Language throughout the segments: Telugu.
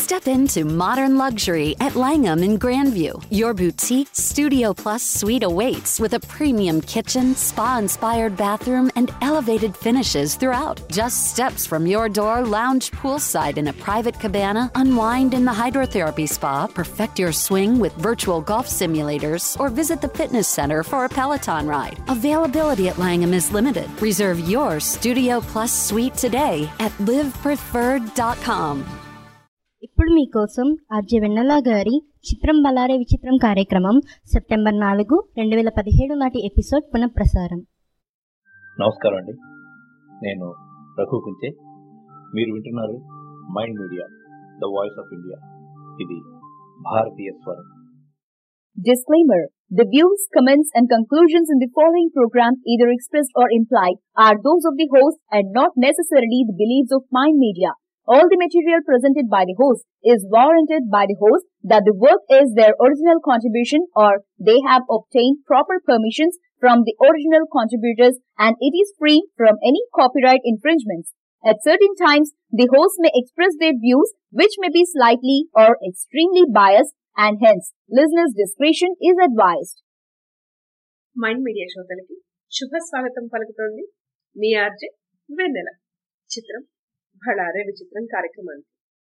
Step into modern luxury at Langham in Grandview. Your boutique Studio Plus suite awaits with a premium kitchen, spa inspired bathroom, and elevated finishes throughout. Just steps from your door, lounge poolside in a private cabana, unwind in the hydrotherapy spa, perfect your swing with virtual golf simulators, or visit the fitness center for a Peloton ride. Availability at Langham is limited. Reserve your Studio Plus suite today at livepreferred.com. ఇప్పుడు మీకోసం ఆర్జే వెన్నెల గారి చిత్రం బలారే విచిత్రం కార్యక్రమం సెప్టెంబర్ నాలుగు రెండు వేల పదిహేడు నాటి ఎపిసోడ్ పునఃప్రసారం నమస్కారం అండి నేను రఘు కుంచే మీరు వింటున్నారు mind media the voice of India ఇది భారతీయ స్వరం Disclaimer The views, comments, and conclusions in the following program, either expressed or implied, are those of the host and not necessarily the beliefs of Mind Media. All the material presented by the host is warranted by the host that the work is their original contribution or they have obtained proper permissions from the original contributors and it is free from any copyright infringements. At certain times, the host may express their views which may be slightly or extremely biased and hence listeners' discretion is advised. Mind media శ్రోతలకి శుభ స్వాగతం పలుకుతోంది మీ ఆర్జే వెన్నెల చిత్రం భళారే విచిత్రం కార్యక్రమానికి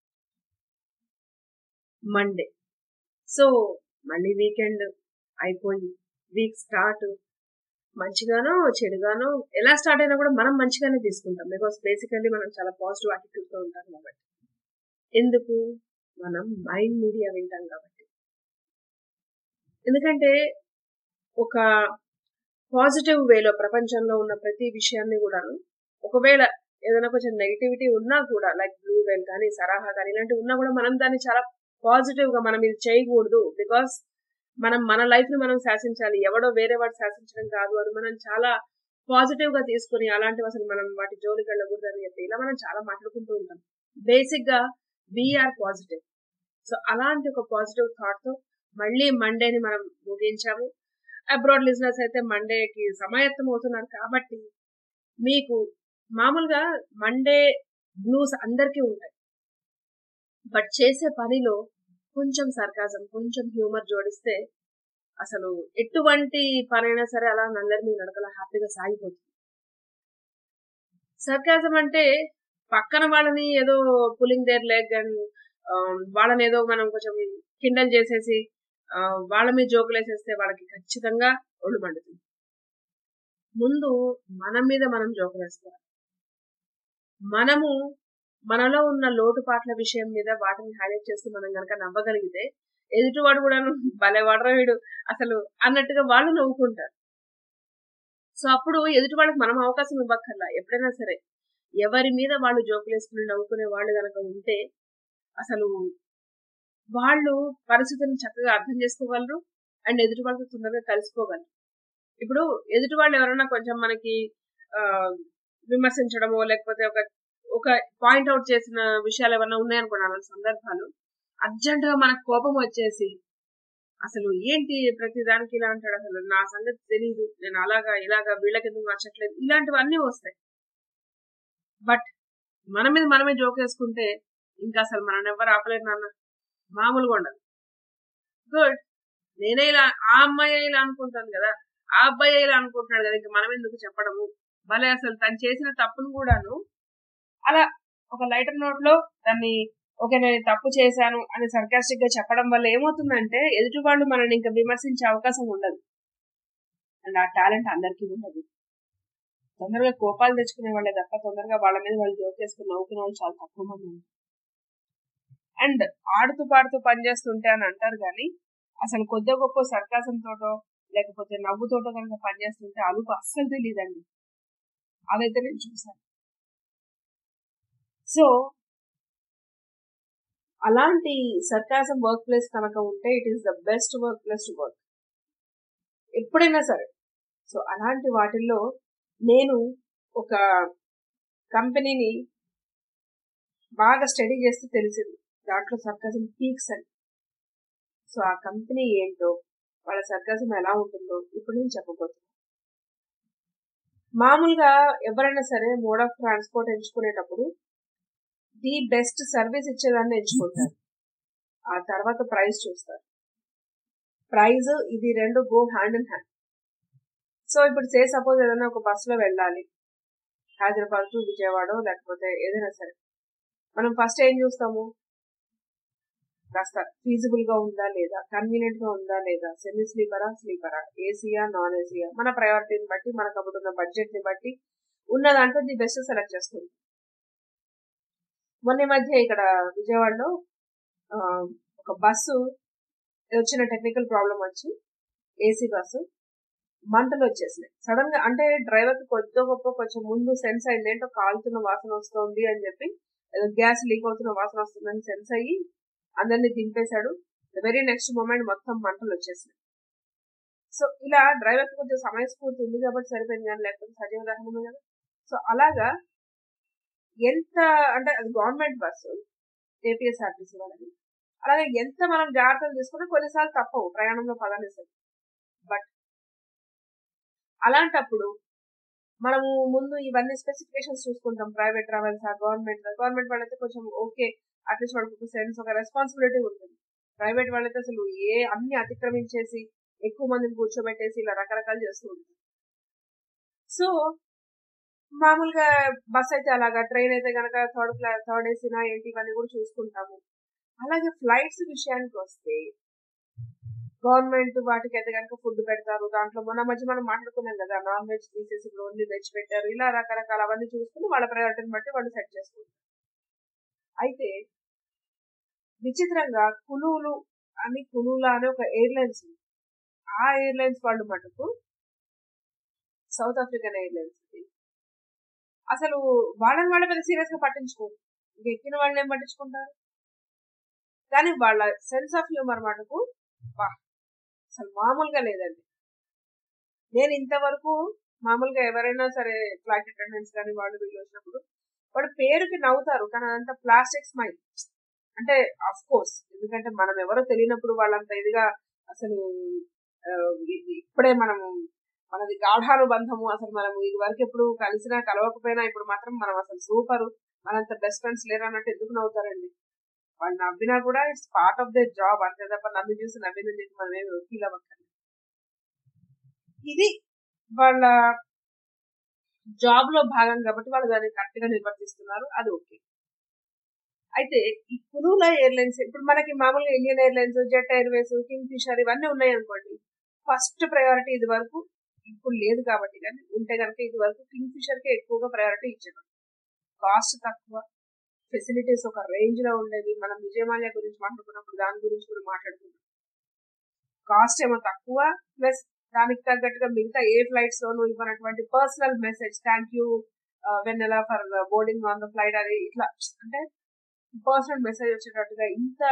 మండే సో మళ్ళీ వీకెండ్ అయిపోయి వీక్ స్టార్ట్ మంచిగానో చెడుగానో ఎలా స్టార్ట్ అయినా కూడా మనం మంచిగానే తీసుకుంటాం బికాస్ బేసికల్లీ మనం చాలా పాజిటివ్ యాటిట్యూడ్తో ఉంటాం కాబట్టి ఎందుకు మనం మైండ్ మీడియా వింటాం కాబట్టి ఎందుకంటే ఒక పాజిటివ్ వేలో ప్రపంచంలో ఉన్న ప్రతి విషయాన్ని కూడాను ఒకవేళ ఏదైనా కొంచెం నెగిటివిటీ ఉన్నా కూడా లైక్ బ్లూ వెల్ కానీ సరాహా కానీ ఇలాంటివి ఉన్నా కూడా మనం దాన్ని చాలా పాజిటివ్ గా మనం ఇది చేయకూడదు బికాస్ మనం మన లైఫ్ ని మనం శాసించాలి ఎవడో వేరే వాడు శాసించడం కాదు అని మనం చాలా పాజిటివ్ గా తీసుకుని అలాంటివి అసలు మనం వాటి జోలికి వెళ్ళకూడదు అని చెప్పి ఇలా మనం చాలా మాట్లాడుకుంటూ ఉంటాం బేసిక్ గా వీఆర్ పాజిటివ్ సో అలాంటి ఒక పాజిటివ్ థాట్ తో మళ్ళీ మండేని మనం ముగించాము అబ్రాడ్ లిజినెస్ అయితే మండేకి సమాయత్తం అవుతున్నారు కాబట్టి మీకు మామూలుగా మండే బ్లూస్ అందరికీ ఉంటాయి బట్ చేసే పనిలో కొంచెం సర్కాజం కొంచెం హ్యూమర్ జోడిస్తే అసలు ఎటువంటి పనైనా సరే అలా నల్లరి మీద నడకలా హ్యాపీగా సాగిపోతుంది సర్కాజం అంటే పక్కన వాళ్ళని ఏదో పులింగ్ దేర్ లెగ్ అండ్ వాళ్ళని ఏదో మనం కొంచెం కిండల్ చేసేసి వాళ్ళ మీద జోకులు వేసేస్తే వాళ్ళకి ఖచ్చితంగా ఒళ్ళు మండుతుంది ముందు మన మీద మనం జోకులు వేసుకోవాలి మనము మనలో ఉన్న లోటుపాట్ల విషయం మీద వాటిని హైలైట్ చేస్తూ మనం కనుక నవ్వగలిగితే ఎదుటివాడు కూడా భలే వాడరా వీడు అసలు అన్నట్టుగా వాళ్ళు నవ్వుకుంటారు సో అప్పుడు ఎదుటి వాళ్ళకి మనం అవకాశం ఇవ్వక్కర్లా ఎప్పుడైనా సరే ఎవరి మీద వాళ్ళు జోకులు వేసుకుని నవ్వుకునే వాళ్ళు కనుక ఉంటే అసలు వాళ్ళు పరిస్థితిని చక్కగా అర్థం చేసుకోగలరు అండ్ ఎదుటి వాళ్ళతో తొందరగా కలిసిపోగలరు ఇప్పుడు ఎదుటి వాళ్ళు ఎవరైనా కొంచెం మనకి విమర్శించడమో లేకపోతే ఒక ఒక పాయింట్ అవుట్ చేసిన విషయాలు ఏమైనా ఉన్నాయనుకోండి అలాంటి సందర్భాలు అర్జెంట్ గా మనకు కోపం వచ్చేసి అసలు ఏంటి ప్రతి దానికి ఇలా అంటాడు అసలు నా సంగతి తెలియదు నేను అలాగా ఇలాగా వీళ్ళకి ఎందుకు నచ్చట్లేదు ఇలాంటివన్నీ వస్తాయి బట్ మన మీద మనమే జోక్ వేసుకుంటే ఇంకా అసలు మనం ఎవరు ఆపలేరు నాన్న మామూలుగా ఉండదు గుడ్ నేనే ఇలా ఆ అమ్మాయి ఇలా అనుకుంటాను కదా ఆ అబ్బాయి ఇలా అనుకుంటున్నాడు కదా ఇంకా మనం ఎందుకు చెప్పడము భలే అసలు తను చేసిన తప్పును కూడాను అలా ఒక లైటర్ నోట్ లో దాన్ని ఓకే నేను తప్పు చేశాను అని సర్కాస్టిక్ గా చెప్పడం వల్ల ఏమవుతుందంటే ఎదుటి వాళ్ళు మనల్ని ఇంకా విమర్శించే అవకాశం ఉండదు అండ్ ఆ టాలెంట్ అందరికీ ఉండదు తొందరగా కోపాలు తెచ్చుకునే వాళ్ళే తప్ప తొందరగా వాళ్ళ మీద వాళ్ళు జోక్ చేసుకుని నవ్వుకునే వాళ్ళు చాలా తక్కువ మంది ఉంటారు అండ్ ఆడుతూ పాడుతూ పనిచేస్తుంటే అని అంటారు కానీ అసలు కొద్ది గొప్ప సర్కాసం తోటో లేకపోతే నవ్వుతోటో కనుక పనిచేస్తుంటే అలుపు అస్సలు తెలియదండి అదైతే నేను చూసాను సో అలాంటి సర్కాసం వర్క్ ప్లేస్ కనుక ఉంటే it is the best work place to work ఎప్పుడైనా సరే సో అలాంటి వాటిల్లో నేను ఒక కంపెనీని బాగా స్టడీ చేస్తే తెలిసింది దాంట్లో సర్కాసం పీక్స్ అని సో ఆ కంపెనీ ఏంటో వాళ్ళ సర్కాసం ఎలా ఉంటుందో ఇప్పుడు నేను చెప్పబోతున్నాను మామూలుగా ఎవరైనా సరే మోడ్ ఆఫ్ ట్రాన్స్పోర్ట్ ఎంచుకునేటప్పుడు ది బెస్ట్ సర్వీస్ ఇచ్చేదాన్ని ఎంచుకుంటారు ఆ తర్వాత ప్రైస్ చూస్తారు ప్రైజ్ ఇది రెండు go hand in hand so ఇప్పుడు సే సపోజ్ ఏదైనా ఒక బస్సులో వెళ్ళాలి హైదరాబాద్ టు విజయవాడ లేకపోతే ఏదైనా సరే మనం ఫస్ట్ ఏం చూస్తాము కాస్త ఫీజిబుల్ గా ఉందా లేదా కన్వీనియంట్ గా ఉందా లేదా సెమీ స్లీపరా స్లీపరా ఏసీయా నాన్ ఏసీయా మన ప్రయారిటీని బట్టి మనకు అప్పుడు ఉన్న బడ్జెట్ ని బట్టి ఉన్న దాంట్లో ది బెస్ట్ సెలెక్ట్ చేస్తుంది మొన్న ఈ మధ్య ఇక్కడ విజయవాడలో ఆ, ఒక బస్సు వచ్చిన టెక్నికల్ ప్రాబ్లం వచ్చి ఏసీ బస్సు మంటలు వచ్చేసినాయి సడన్ గా అంటే డ్రైవర్ కి కొద్ది గొప్ప కొంచెం ముందు సెన్స్ అయింది ఏంటో కాలుతున్న వాసన వస్తుంది అని చెప్పి ఏదో గ్యాస్ లీక్ అవుతున్న వాసన వస్తుందని సెన్స్ అయ్యి అందరినీ దింపేశాడు వెరీ నెక్స్ట్ మూమెంట్ మొత్తం మంటలు వచ్చేసినాయి సో ఇలా డ్రైవర్ కి కొంచెం సమయస్ఫూర్తి ఉంది కాబట్టి సరిపోయింది కానీ లేకపోతే సజీవ దహనమే కదా సో అలాగా ఎంత అంటే అది గవర్నమెంట్ బస్సు ఏపీఎస్ఆర్టీసీ వాళ్ళది అలాగే ఎంత మనం జాగ్రత్తలు తీసుకున్నా కొన్నిసార్లు తప్పవు ప్రయాణంలో పదానిసారి బట్ అలాంటప్పుడు మనము ముందు ఇవన్నీ స్పెసిఫికేషన్స్ చూసుకుంటాం ప్రైవేట్ ట్రావెల్స్ గవర్నమెంట్ గవర్నమెంట్ వాళ్ళైతే కొంచెం ఓకే అట్లీస్ట్ వాళ్ళకి ఒక సెన్స్ ఒక రెస్పాన్సిబిలిటీ ఉంటుంది ప్రైవేట్ వాళ్ళైతే అసలు ఏ అన్ని అతిక్రమించేసి ఎక్కువ మందిని కూర్చోబెట్టేసి ఇలా రకరకాలు చేస్తూ ఉంటారు సో మామూలుగా బస్ అయితే అలాగా ట్రైన్ అయితే కనుక థర్డ్ క్లాస్ థర్డ్ ఏసీనా ఏంటి ఇవన్నీ కూడా చూసుకుంటాము అలాగే ఫ్లైట్స్ విషయానికి వస్తే గవర్నమెంట్ వాటికి అయితే కనుక ఫుడ్ పెడతారు దాంట్లో మొన్న మధ్య మనం మాట్లాడుకున్నాం కదా నాన్ వెజ్ తీసేసి ఇప్పుడు ఓన్లీ వెజ్ పెట్టారు ఇలా రకరకాల అవన్నీ చూసుకుని వాళ్ళ ప్రయారిటీని బట్టి వాళ్ళు సెట్ చేసుకుంటారు అయితే విచిత్రంగా కులువులు అని కులువులా అనే ఒక ఎయిర్లైన్స్ ఉంది ఆ ఎయిర్లైన్స్ వాళ్ళు మటుకు సౌత్ ఆఫ్రికన్ ఎయిర్లైన్స్ ఇది అసలు వాళ్ళని వాళ్ళ పెద్ద సీరియస్ గా పట్టించుకోరు ఇంక ఎక్కిన వాళ్ళని ఏం పట్టించుకుంటారు కానీ వాళ్ళ సెన్స్ ఆఫ్ హ్యూమర్ మటుకు వా అసలు మామూలుగా లేదండి నేను ఇంతవరకు మామూలుగా ఎవరైనా సరే ఫ్లైట్ అటెండెన్స్ కానీ వాళ్ళు వీళ్ళు వచ్చినప్పుడు వాడు పేరుకి నవ్వుతారు కానీ అదంతా ప్లాస్టిక్ స్మైల్ అంటే అఫ్ కోర్స్ ఎందుకంటే మనం ఎవరో తెలియనప్పుడు వాళ్ళంత ఇదిగా అసలు ఆ, ఇ- ఇప్పుడే మనము మనది గాఢానుబంధము అసలు మనం ఇది వరకు ఎప్పుడు కలిసినా కలవకపోయినా ఇప్పుడు మాత్రం మనం అసలు సూపర్ మనంత బెస్ట్ ఫ్రెండ్స్ లేరు అన్నట్టు ఎందుకు నవ్వుతారండి వాళ్ళు నవ్వినా కూడా it's part of their job అంతే తప్ప నన్ను చూసి నవ్విందని చెప్పి మనం ఏమి ఫీల్ అవ్వక్కర్లేదు ఇది వాళ్ళ జాబ్ లో భాగం కాబట్టి వాళ్ళు దాన్ని కరెక్ట్ గా నిర్వర్తిస్తున్నారు అది ఓకే అయితే ఈ కునూల ఎయిర్లైన్స్ ఇప్పుడు మనకి మామూలుగా Indian Airlines Jet Airways Kingfisher ఇవన్నీ ఉన్నాయి అనుకోండి ఫస్ట్ ప్రయారిటీ ఇది వరకు ఇప్పుడు లేదు కాబట్టి కానీ ఉంటే కనుక ఇది వరకు కింగ్ ఫిషర్ కే ఎక్కువగా ప్రయారిటీ ఇచ్చేవారు కాస్ట్ తక్కువ ఫెసిలిటీస్ ఒక రేంజ్ లో ఉండేవి మనం విజయమాల్య గురించి మాట్లాడుకున్నప్పుడు దాని గురించి కూడా మాట్లాడుకున్నాం కాస్ట్ ఏమో తక్కువ ప్లస్ దానికి తగ్గట్టుగా మిగతా ఏ ఫ్లైట్స్ లోనూ ఇవ్వనటువంటి personal message thank you Vennela for boarding on the flight అది ఇట్లా అంటే పర్సనల్ మెసేజ్ వచ్చేటట్టుగా ఇంత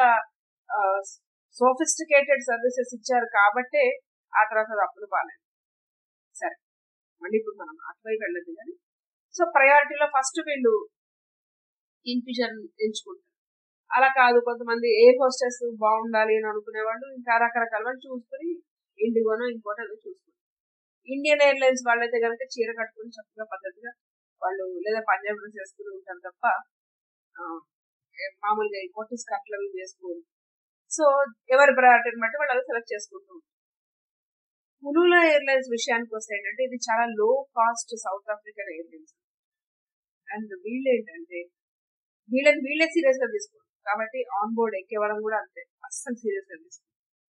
సోఫిస్టికేటెడ్ సర్వీసెస్ ఇచ్చారు కాబట్టే ఆ తర్వాత అది అప్పులు పాలేదు సరే మళ్ళీ ఇప్పుడు మనం అటువైపు వెళ్ళదు కానీ సో ప్రయారిటీలో ఫస్ట్ వీళ్ళు కింగ్ఫిషర్ ఎంచుకుంటారు అలా కాదు కొంతమంది ఎయిర్ హోస్టెస్ బాగుండాలి అని అనుకునే వాళ్ళు ఇంకా రకరకాల వాళ్ళు చూసుకుని ఇండిగోనో ఇంకోటి ఏదో చూసుకుంటారు ఇండియన్ ఎయిర్లైన్స్ వాళ్ళైతే కనుక చీర కట్టుకుని చక్కగా పద్ధతిగా వాళ్ళు లేదా పంజాబ్ డ్రెస్ వేసుకుని ఉంటారు తప్ప ఆ, ఏ- మామూలుగా ఈ పొట్టి స్కర్ట్లు అవి వేసుకోరు సో ఎవరి ప్రయారిటీని బట్టి వాళ్ళు అలా సెలెక్ట్ చేసుకుంటూ ఉంటారు కులూలా ఎయిర్లైన్స్ విషయానికి వస్తే ఏంటంటే ఇది చాలా low cost South African Airlines and వీళ్ళు ఏంటంటే వీళ్ళని వీళ్ళే సీరియస్ గా తీసుకోరు కాబట్టి ఆన్ బోర్డ్ ఎక్కే వాళ్ళని కూడా అంతే అస్సలు సీరియస్ గా తీసుకోరు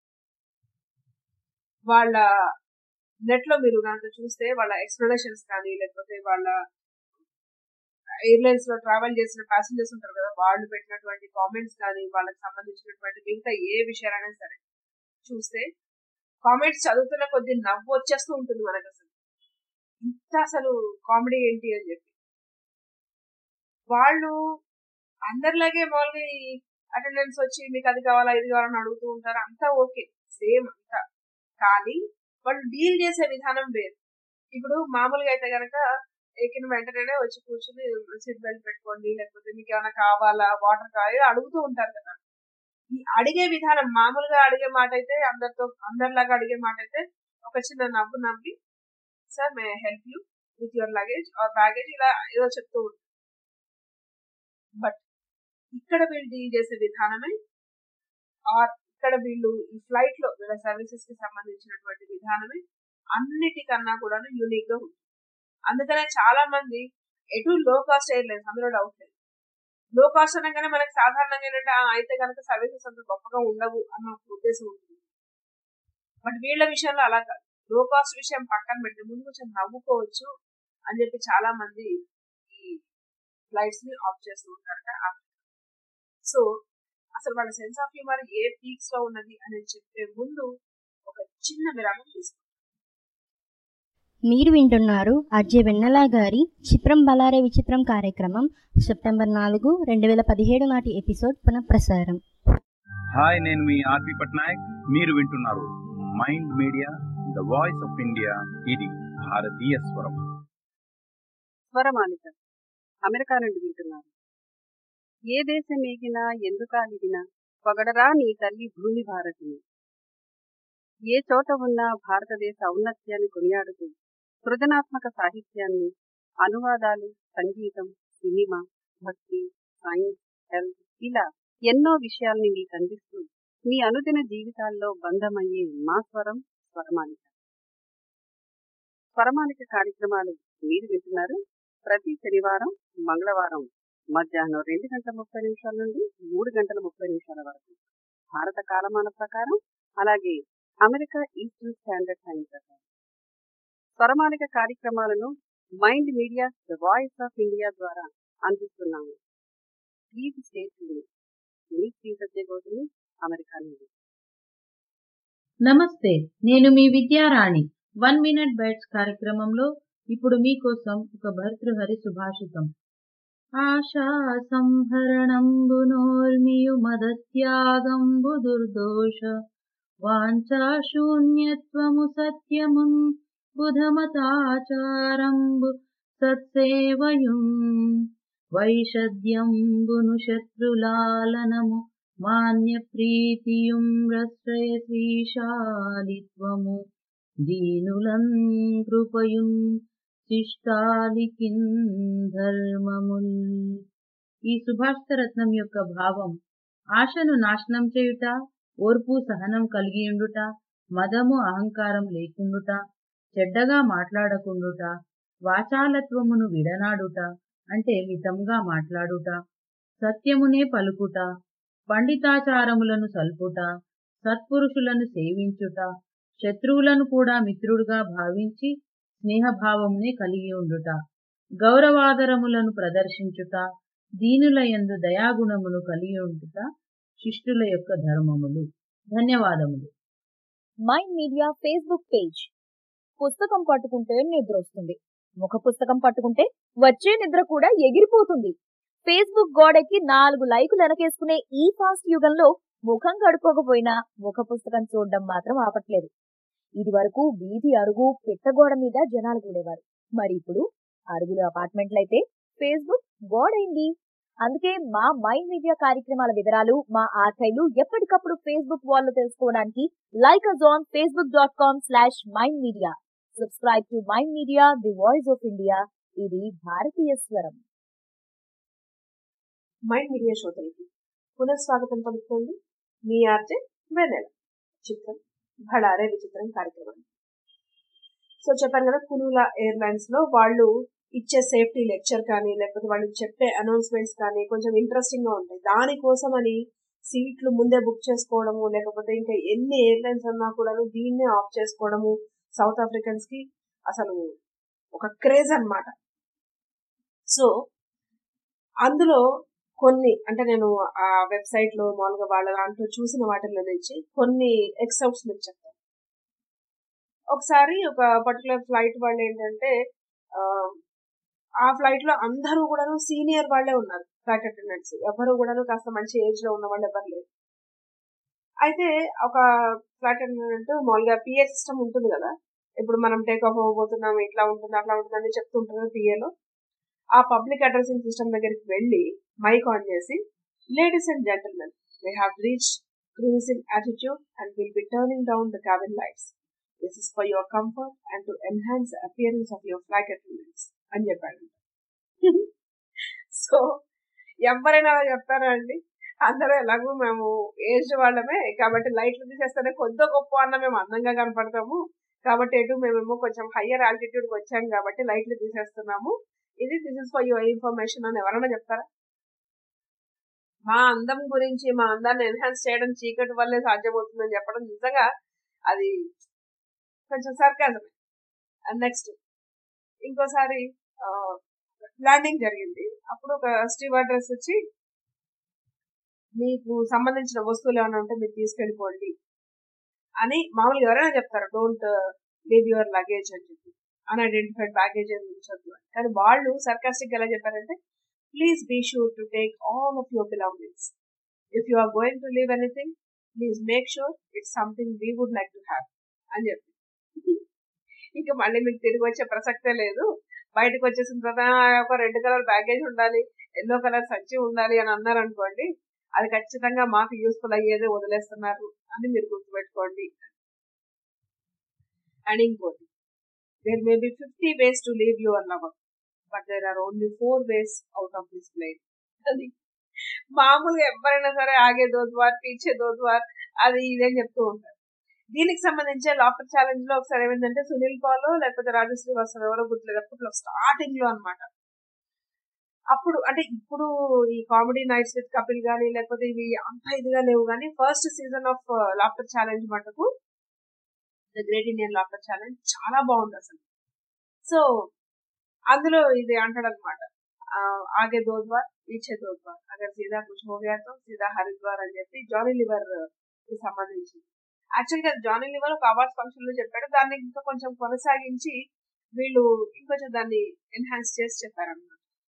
వాళ్ళ నెట్ లో మీరు కనుక చూస్తే వాళ్ళ ఎక్స్ప్లెనేషన్స్ కానీ లేకపోతే వాళ్ళ ఎయిర్లైన్స్ లో ట్రావెల్ చేసిన ప్యాసింజర్స్ ఉంటారు కదా వాళ్ళు పెట్టినటువంటి కామెంట్స్ కానీ వాళ్ళకి సంబంధించినటువంటి మిగతా ఏ విషయాలైనా సరే చూస్తే కామెంట్స్ చదువుతున్న కొద్ది నవ్వు వచ్చేస్తూ ఉంటుంది మనకు అసలు ఇంత అసలు కామెడీ ఏంటి అని చెప్పి వాళ్ళు అందరిలాగే మామూలుగా ఈ అటెండెన్స్ వచ్చి మీకు అది కావాలా ఇది కావాలని అడుగుతూ ఉంటారు అంతా ఓకే సేమ్ అంతా కానీ వాళ్ళు డీల్ చేసే విధానం వేరు ఇప్పుడు మామూలుగా అయితే గనక ఎక్కిన వెంటనే వచ్చి కూర్చుని సీట్ బెల్ట్ పెట్టుకోండి లేకపోతే మీకు ఏమైనా కావాలా వాటర్ కావాలి అడుగుతూ ఉంటారు కదా ఈ అడిగే విధానం మామూలుగా అడిగే మాట అయితే అందరితో అందరిలాగా అడిగే మాట అయితే ఒక చిన్న నవ్వు నవ్వి sir may help you with your luggage or baggage ఇలా ఏదో చెప్తూ ఉంటారు బట్ ఇక్కడ వీళ్ళు డీల్ చేసే విధానమే ఆర్ ఇక్కడ వీళ్ళు ఈ ఫ్లైట్ లో వీళ్ళ సర్వీసెస్ కి సంబంధించినటువంటి విధానమే అన్నిటికన్నా కూడా యూనిక్ గా ఉంది అందుకనే చాలా మంది ఎటు లో కాస్ట్ ఎయిర్లైన్స్ అందులో డౌట్ లేదు లో కాస్ట్ అనగానే మనకి సాధారణంగా ఏంటంటే "ఆ, అయితే కనుక సర్వీసెస్ అంత గొప్పగా ఉండవు అన్న ఒక ఉద్దేశం ఉంటుంది బట్ వీళ్ళ విషయంలో అలా కాదు లో కాస్ట్ విషయం పక్కన పెడితే ముందు కొంచెం నవ్వుకోవచ్చు అని చెప్పి చాలా మంది ఈ ఫ్లైట్స్ ని ఆఫ్ చేస్తూ ఉంటారట సో అసలు వాళ్ళ సెన్స్ ఆఫ్ హ్యూమర్ ఏ పీక్స్ లో ఉన్నది అనేది చెప్పే ముందు ఒక చిన్న విరామం తీసుకుంటాం మీరు వింటున్నారు అజయ్ వెన్నెల గారి చిత్రం బలారే విచిత్రం కార్యక్రమం సెప్టెంబర్ నాలుగు రెండు వేల పదిహేడు నాటి ఎపిసోడ్ పునఃప్రసారం హాయ్ నేను మీ ఆర్పి పట్నాయక్ మీరు వింటున్నారు mind media the voice of India ఇది భారతీయ స్వరం స్వరమాలిక అమెరికా నుండి వింటున్నారు ఏ దేశం ఏగినా ఎందుకాలిదినా పొగడరా నీ తల్లి భూమి భారతిని ఏ చోట ఉన్నా భారతదేశ ఔన్నత్యాన్ని కొనియాడుతూ సృజనాత్మక సాహిత్యాన్ని అనువాదాలు సంగీతం సినిమా భక్తి సైన్స్ హెల్త్ ఇలా ఎన్నో విషయాల్ని మీకు అందిస్తూ మీ అనుదిన జీవితాల్లో బంధమయ్యే మా స్వరం స్వరమాలిక స్వరమాలిక కార్యక్రమాలు మీరు వింటున్నారు ప్రతి శనివారం మంగళవారం మధ్యాహ్నం రెండు గంటల ముప్పై నిమిషాల నుండి మూడు గంటల ముప్పై నిమిషాల వరకు భారత కాలమాన ప్రకారం అలాగే అమెరికా ఈస్టర్న్ స్టాండర్డ్ టైం ప్రకారం స్వరమాలిక కార్యక్రమాలను mind media the voice of India ద్వారా అందిస్తున్నాము ప్లీజ్ స్టేట్ మీ శ్రీ సత్యగోధుని అమెరికా నుండి నమస్తే నేను మీ విద్యారాణి వన్ మినిట్ బైట్స్ కార్యక్రమంలో ఇప్పుడు మీకోసం ఒక భర్తృహరి సుభాషితం ఆశా సంహరణంబునోర్మియు మదత్యాగంబు దుర్దోష వాంఛాశూన్యత్వము సత్యమున్ బుధమతాచారంబు సత్సేవయుం వైషద్యంబును శత్రులాలనము మాన్య ప్రీతియుం రశ్రయ శ్రీశాలిత్వము దీనులం కృపయుం శిష్టాలికిన్ ధర్మముల్ ఈ సుభాషిత రత్నం యొక్క భావం ఆశను నాశనం చేయుట ఓర్పు సహనం కలిగియుండుట మదము అహంకారం లేకుండుట చెడ్డగా మాట్లాడకుండుట వాచాలత్వమును విడనాడుట అంటే మితంగా మాట్లాడుట సత్యమునే పలుకుట పండితాచారములను సల్పుట సత్పురుషులను సేవించుట శత్రువులను కూడా మిత్రుడుగా భావించి స్నేహభావమునే కలిగి ఉండుట గౌరవాదరములను ప్రదర్శించుట దీనుల యందు దయాగుణమును కలిగి ఉండుట శిష్టుల యొక్క ధర్మములు ధన్యవాదములు మైండ్ మీడియా ఫేస్బుక్ పేజ్ పుస్తకం పట్టుకుంటే నిద్ర వస్తుంది ముఖ పుస్తకం పట్టుకుంటే వచ్చే నిద్ర కూడా ఎగిరిపోతుంది ఫేస్బుక్ గోడెక్కి నాలుగు లైకులు వెనకేసుకునే ఈ ఫాస్ట్ యుగంలో ముఖం కడుక్కోకపోయినా ముఖ పుస్తకం చూడడం మాత్రం ఆపట్లేదు ఇది వరకు వీధి అరుగు పిట్టగోడ మీద జనాలు కూడేవారు మరి ఇప్పుడు అరుగులు అపార్ట్మెంట్లయితే ఫేస్బుక్ గోడైంది అందుకే మా మైండ్ మీడియా కార్యక్రమాల వివరాలు మా ఆర్కైవ్లు ఎప్పటికప్పుడు ఫేస్బుక్ వాల్లో తెలుసుకోవడానికి like us on Facebook dot com slash Mind Media subscribe to Mind Media the voice of India ఇది భారతీయ స్వరం మైండ్ మీడియా శ్రోతలకి పునఃస్వాగతం పలుకుతోంది మీ ఆర్జే వెనెల చిత్రం భడారే విచిత్రం కార్యక్రమం సో చెప్పాను కదా కునూల ఎయిర్లైన్స్ లో వాళ్ళు ఇచ్చే సేఫ్టీ లెక్చర్ కానీ లేకపోతే వాళ్ళు చెప్పే అనౌన్స్మెంట్స్ కానీ కొంచెం ఇంట్రెస్టింగ్ గా ఉంటాయి దానికోసం అని సీట్లు ముందే బుక్ చేసుకోవడము లేకపోతే ఇంకా ఎన్ని ఎయిర్లైన్స్ అన్నా కూడా దీన్నే ఆఫ్ చేసుకోవడము సౌత్ ఆఫ్రికన్స్ కి అసలు ఒక క్రేజ్ అన్నమాట సో అందులో కొన్ని అంటే నేను ఆ వెబ్సైట్ లో మామూలుగా వాళ్ళ దాంట్లో చూసిన వాటిల్లో నుంచి కొన్ని ఎక్సౌట్స్ మీకు చెప్తాను ఒకసారి ఒక పర్టికులర్ ఫ్లైట్ వాళ్ళు ఏంటంటే ఆ, ఆ ఫ్లైట్ లో అందరూ కూడాను సీనియర్ వాళ్ళే ఉన్నారు ఫ్లైట్ అటెండెంట్స్ ఎవరు కూడాను కాస్త మంచి ఏజ్ లో ఉన్న వాళ్ళు ఎవరు లేరు అయితే ఒక ఫ్లైట్ అటెండెంట్ మామూలుగా పిఏ సిస్టమ్ ఉంటుంది కదా ఇప్పుడు మనం టేక్ ఆఫ్ అవ్వబోతున్నాం ఇట్లా ఉంటుంది అట్లా ఉంటుంది అని చెప్తుంటారు పిఏలో ఆ పబ్లిక్ అడ్రసింగ్ సిస్టమ్ దగ్గరికి వెళ్ళి మైక్ ఆన్ చేసి ladies and gentlemen we have reach cruising attitude and will be turning down the cabin lights. This is for your comfort and to enhance the appearance of your flight attendants. అని చెప్పాడు సో ఎవరైనా అలా చెప్తారా అండి అందరూ ఎలాగో మేము ఏజ్ వాళ్ళమే కాబట్టి లైట్లు తీసేస్తేనే కొద్ది గొప్ప అన్న మేము అందంగా కనపడతాము కాబట్టి ఎటు మేమేమో కొంచెం హయ్యర్ ఆల్టిట్యూడ్కి వచ్చాం కాబట్టి లైట్లు తీసేస్తున్నాము ఇది this is for your information అని ఎవరైనా చెప్తారా మా అందం గురించి మా అందాన్ని ఎన్హాన్స్ చేయడం చీకటి వల్లే సాధ్యమవుతుందని చెప్పడం నిజంగా అది కొంచెం సర్కాజమే అండ్ నెక్స్ట్ ఇంకోసారి ల్యాండింగ్ జరిగింది అప్పుడు ఒక స్టీవార్డ్రెస్ వచ్చి మీకు సంబంధించిన వస్తువులు ఏమైనా ఉంటే మీరు తీసుకెళ్ళిపోండి అని మామూలుగా ఎవరైనా చెప్తారు డోంట్ లీవ్ యువర్ లగేజ్ అని చెప్పి అన్ఐడెంటిఫైడ్ బ్యాగేజ్ అని ఉంచొద్దు అని కానీ వాళ్ళు సర్కాస్టిక్ ఎలా చెప్పారంటే please be sure to take all of your belongings if you are going to leave anything please make sure it's something we would like to have అని చెప్పి ఇంకా మళ్ళీ మీకు తిరిగి వచ్చే ప్రసక్తే లేదు బయటకు వచ్చేసిన తర్వాత ఒక రెడ్ కలర్ బ్యాగేజ్ ఉండాలి ఎల్లో కలర్ సంచి ఉండాలి అని అన్నారు అనుకోండి అది ఖచ్చితంగా మాకు యూస్ఫుల్ అయ్యేదే వదిలేస్తున్నారు అని మీరు గుర్తుపెట్టుకోండి అండ్ ఇంకోటి there may be fifty ways to leave your lover but there are only four ways out of this plane అది మామూలుగా ఎవరైనా సరే ఆగే దోద్వార్ పీచే దోద్వార్ అది ఇదని చెప్తూ ఉంటారు దీనికి సంబంధించి లాఫర్ ఛాలెంజ్ లో ఒకసారి ఏమైందంటే సునీల్ పాల్ లేకపోతే రాజశ్రీ వస్తారు ఎవరో గుర్తులేదు అప్పట్లో స్టార్టింగ్ లో అనమాట అప్పుడు అంటే ఇప్పుడు ఈ కామెడీ నైట్స్ విత్ కపిల్ గానీ లేకపోతే ఇవి అంత ఇదిగా లేవు కానీ first season of laughter challenge మటుకు the great Indian laughter challenge చాలా బాగుంది అసలు సో అందులో ఇది అంటాడు అనమాట ఆగే దోద్వార్ పీछे దోద్వార్ అగర్ సీదా కుచ్ హో గయా తో సీదా హరిద్వార్ అని చెప్పి జానీ లివర్ కి సంబంధించి యాక్చువల్ గా జానీ లివర్ ఒక అవార్డ్స్ ఫంక్షన్ లో చెప్పాడు దాన్ని ఇంకా కొంచెం కొనసాగించి వీళ్ళు ఇంకొంచెం దాన్ని ఎన్హాన్స్ చేసి చెప్పారన్నమాట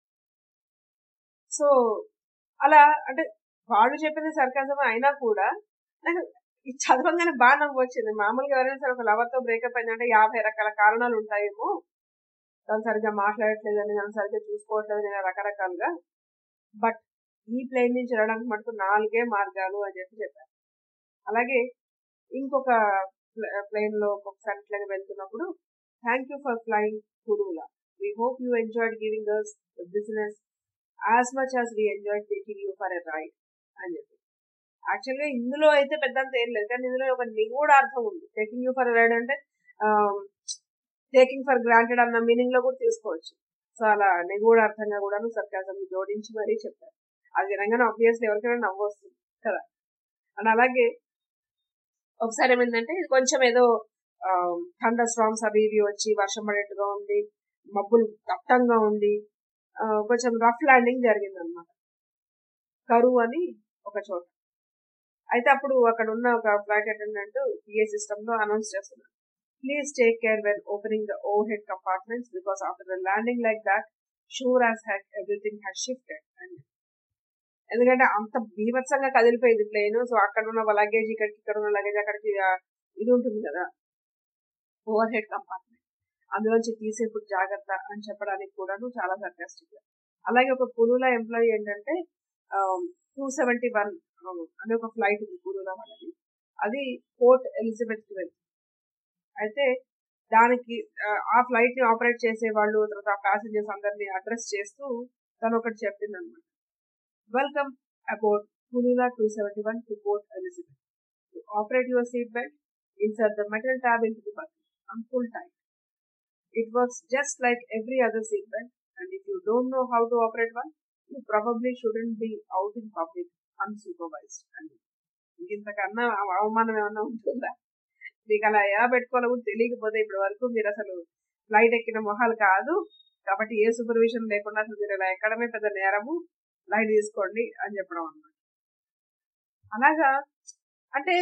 సో అలా అంటే వాళ్ళు చెప్పింది సర్కాజం అయినా కూడా నాకు ఇది చదవంగానే బాగా నవ్వు వచ్చింది మామూలుగా ఎవరైనా సరే ఒక లవర్ తో బ్రేకప్ అయిందంటే యాభై రకాల కారణాలు ఉంటాయేమో తను సరిగ్గా మాట్లాడట్లేదని నన్ను సరిగ్గా చూసుకోవట్లేదని ఇలా రకరకాలుగా బట్ ఈ ప్లేన్ నుంచి వెళ్ళడానికి మటుకు నాలుగే మార్గాలు అని చెప్పి చెప్పారు అలాగే ఇంకొక ప్లేన్ లో ఒక్కొక్కసారి ఇట్లాగా వెళ్తున్నప్పుడు thank you for flying Kulula we hope you enjoyed giving us business as much as we enjoy taking you for a ride అని చెప్పి యాక్చువల్గా ఇందులో అయితే పెద్దంత ఏం లేదు కానీ ఇందులో ఒక నిగూఢ అర్థం ఉంది taking you for a ride అంటే టేకింగ్ ఫర్ గ్రాంటెడ్ అన్న మీనింగ్ లో కూడా తీసుకోవచ్చు సో అలా నిగూఢ అర్థంగా కూడాను సర్కాజం జోడించి మరీ చెప్పారు అది వినంగానే ఆబ్వియస్లీ ఎవరికైనా నవ్వు వస్తుంది కదా అండ్ అలాగే ఒకసారి ఏమైందంటే ఇది కొంచెం ఏదో థండర్ స్ట్రామ్స్ అవి ఇవి వచ్చి వర్షం పడేట్టుగా ఉండి మబ్బులు దట్టంగా ఉండి కొంచెం రఫ్ ల్యాండింగ్ జరిగింది అనమాట కరువు అని ఒక చోట అయితే అప్పుడు అక్కడ ఉన్న ఒక ఫ్లైట్ అటెండెంట్ పిఏ సిస్టమ్ లో అనౌన్స్ చేస్తున్నారు please take care when opening the overhead compartments because after the landing like that sure as hack everything has shifted అని ఎందుకంటే అంత బీభత్సంగా కదిలిపోయింది ప్లేన్ సో అక్కడ ఉన్న లగేజ్ ఇక్కడికి ఇక్కడ ఉన్న లగేజ్ అక్కడికి ఇది ఉంటుంది కదా ఓవర్ హెడ్ కంపార్ట్మెంట్ అందులోంచి తీసేప్పుడు జాగ్రత్త అని చెప్పడానికి కూడాను చాలా సర్కాస్టిక్ అలాగే ఒక కులులా ఎంప్లాయీ ఏంటంటే టూ సెవెంటీ వన్ అనే ఒక ఫ్లైట్ ఉంది కులులా వాళ్ళది అది పోర్ట్ ఎలిజబెత్ కి వెళ్తుంది అయితే దానికి ఆ ఫ్లైట్ ని ఆపరేట్ చేసే వాళ్ళు తర్వాత ప్యాసింజర్స్ అందరినీ అడ్రస్ చేస్తూ తను ఒకటి చెప్పింది అనమాట welcome about Kulula two seventy one to Port Elizabeth to operate your seat belt insert the metal tab into the button and pull tight. It works just like every other seatbelt, and if you don't know how to operate one, you probably shouldn't be out in public unsupervised. And ఇంతకన్నా అవమానం ఏమన్నా ఉంటుందా మీకు అలా ఎలా పెట్టుకోవాలో కూడా తెలియకపోతే ఇప్పటి వరకు మీరు అసలు ఫ్లైట్ ఎక్కిన మొహాలు కాదు కాబట్టి ఏ సూపర్విజన్ లేకుండా అసలు మీరు ఇలా ఎక్కడమే పెద్ద నేరము ఫ్లైట్ తీసుకోండి అని చెప్పడం అన్నమాట అలాగా అంటే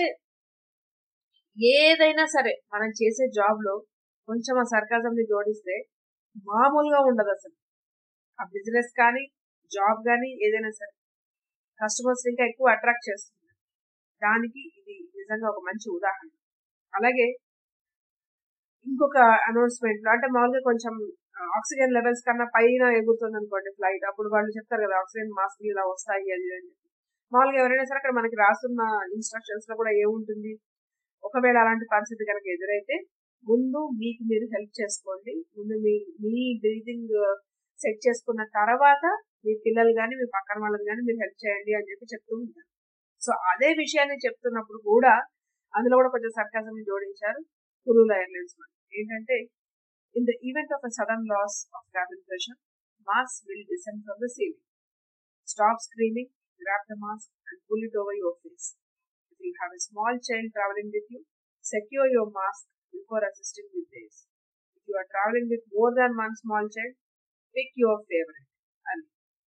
ఏదైనా సరే మనం చేసే జాబ్ లో కొంచెం ఆ సర్కాజం ని జోడిస్తే మామూలుగా ఉండదు అసలు ఆ బిజినెస్ కానీ జాబ్ కానీ ఏదైనా సరే కస్టమర్స్ ఇంకా ఎక్కువ అట్రాక్ట్ చేస్తుంది దానికి ఇది నిజంగా ఒక మంచి ఉదాహరణ అలాగే ఇంకొక అనౌన్స్మెంట్ లో అంటే మామూలుగా కొంచెం ఆక్సిజన్ లెవెల్స్ కన్నా పైన ఎగురుతుంది అనుకోండి ఫ్లైట్ అప్పుడు వాళ్ళు చెప్తారు కదా ఆక్సిజన్ మాస్క్ ఇలా వస్తాయి అది అని చెప్పి మామూలుగా ఎవరైనా సరే అక్కడ మనకి రాస్తున్న ఇన్స్ట్రక్షన్స్ లో కూడా ఏముంటుంది ఒకవేళ అలాంటి పరిస్థితి కనుక ఎదురైతే ముందు మీకు మీరు హెల్ప్ చేసుకోండి ముందు మీ మీ బ్రీతింగ్ సెట్ చేసుకున్న తర్వాత మీ పిల్లలు కానీ మీ పక్కన వాళ్ళకి కానీ మీరు హెల్ప్ చేయండి అని చెప్పి చెప్తూ ఉంటారు సో అదే విషయాన్ని చెప్తున్నప్పుడు కూడా అందులో కూడా కొంచెం సర్కాసం జోడించారు కులూల ఎయిర్లైన్స్ వాళ్ళు ఏంటంటే in the event of a sudden loss of cabin pressure masks will descend from the ceiling stop screaming grab the mask and pull it over your face. If you have a small child traveling with you, secure your mask before assisting with this. If you are traveling with more than one small child, pick your favorite. అని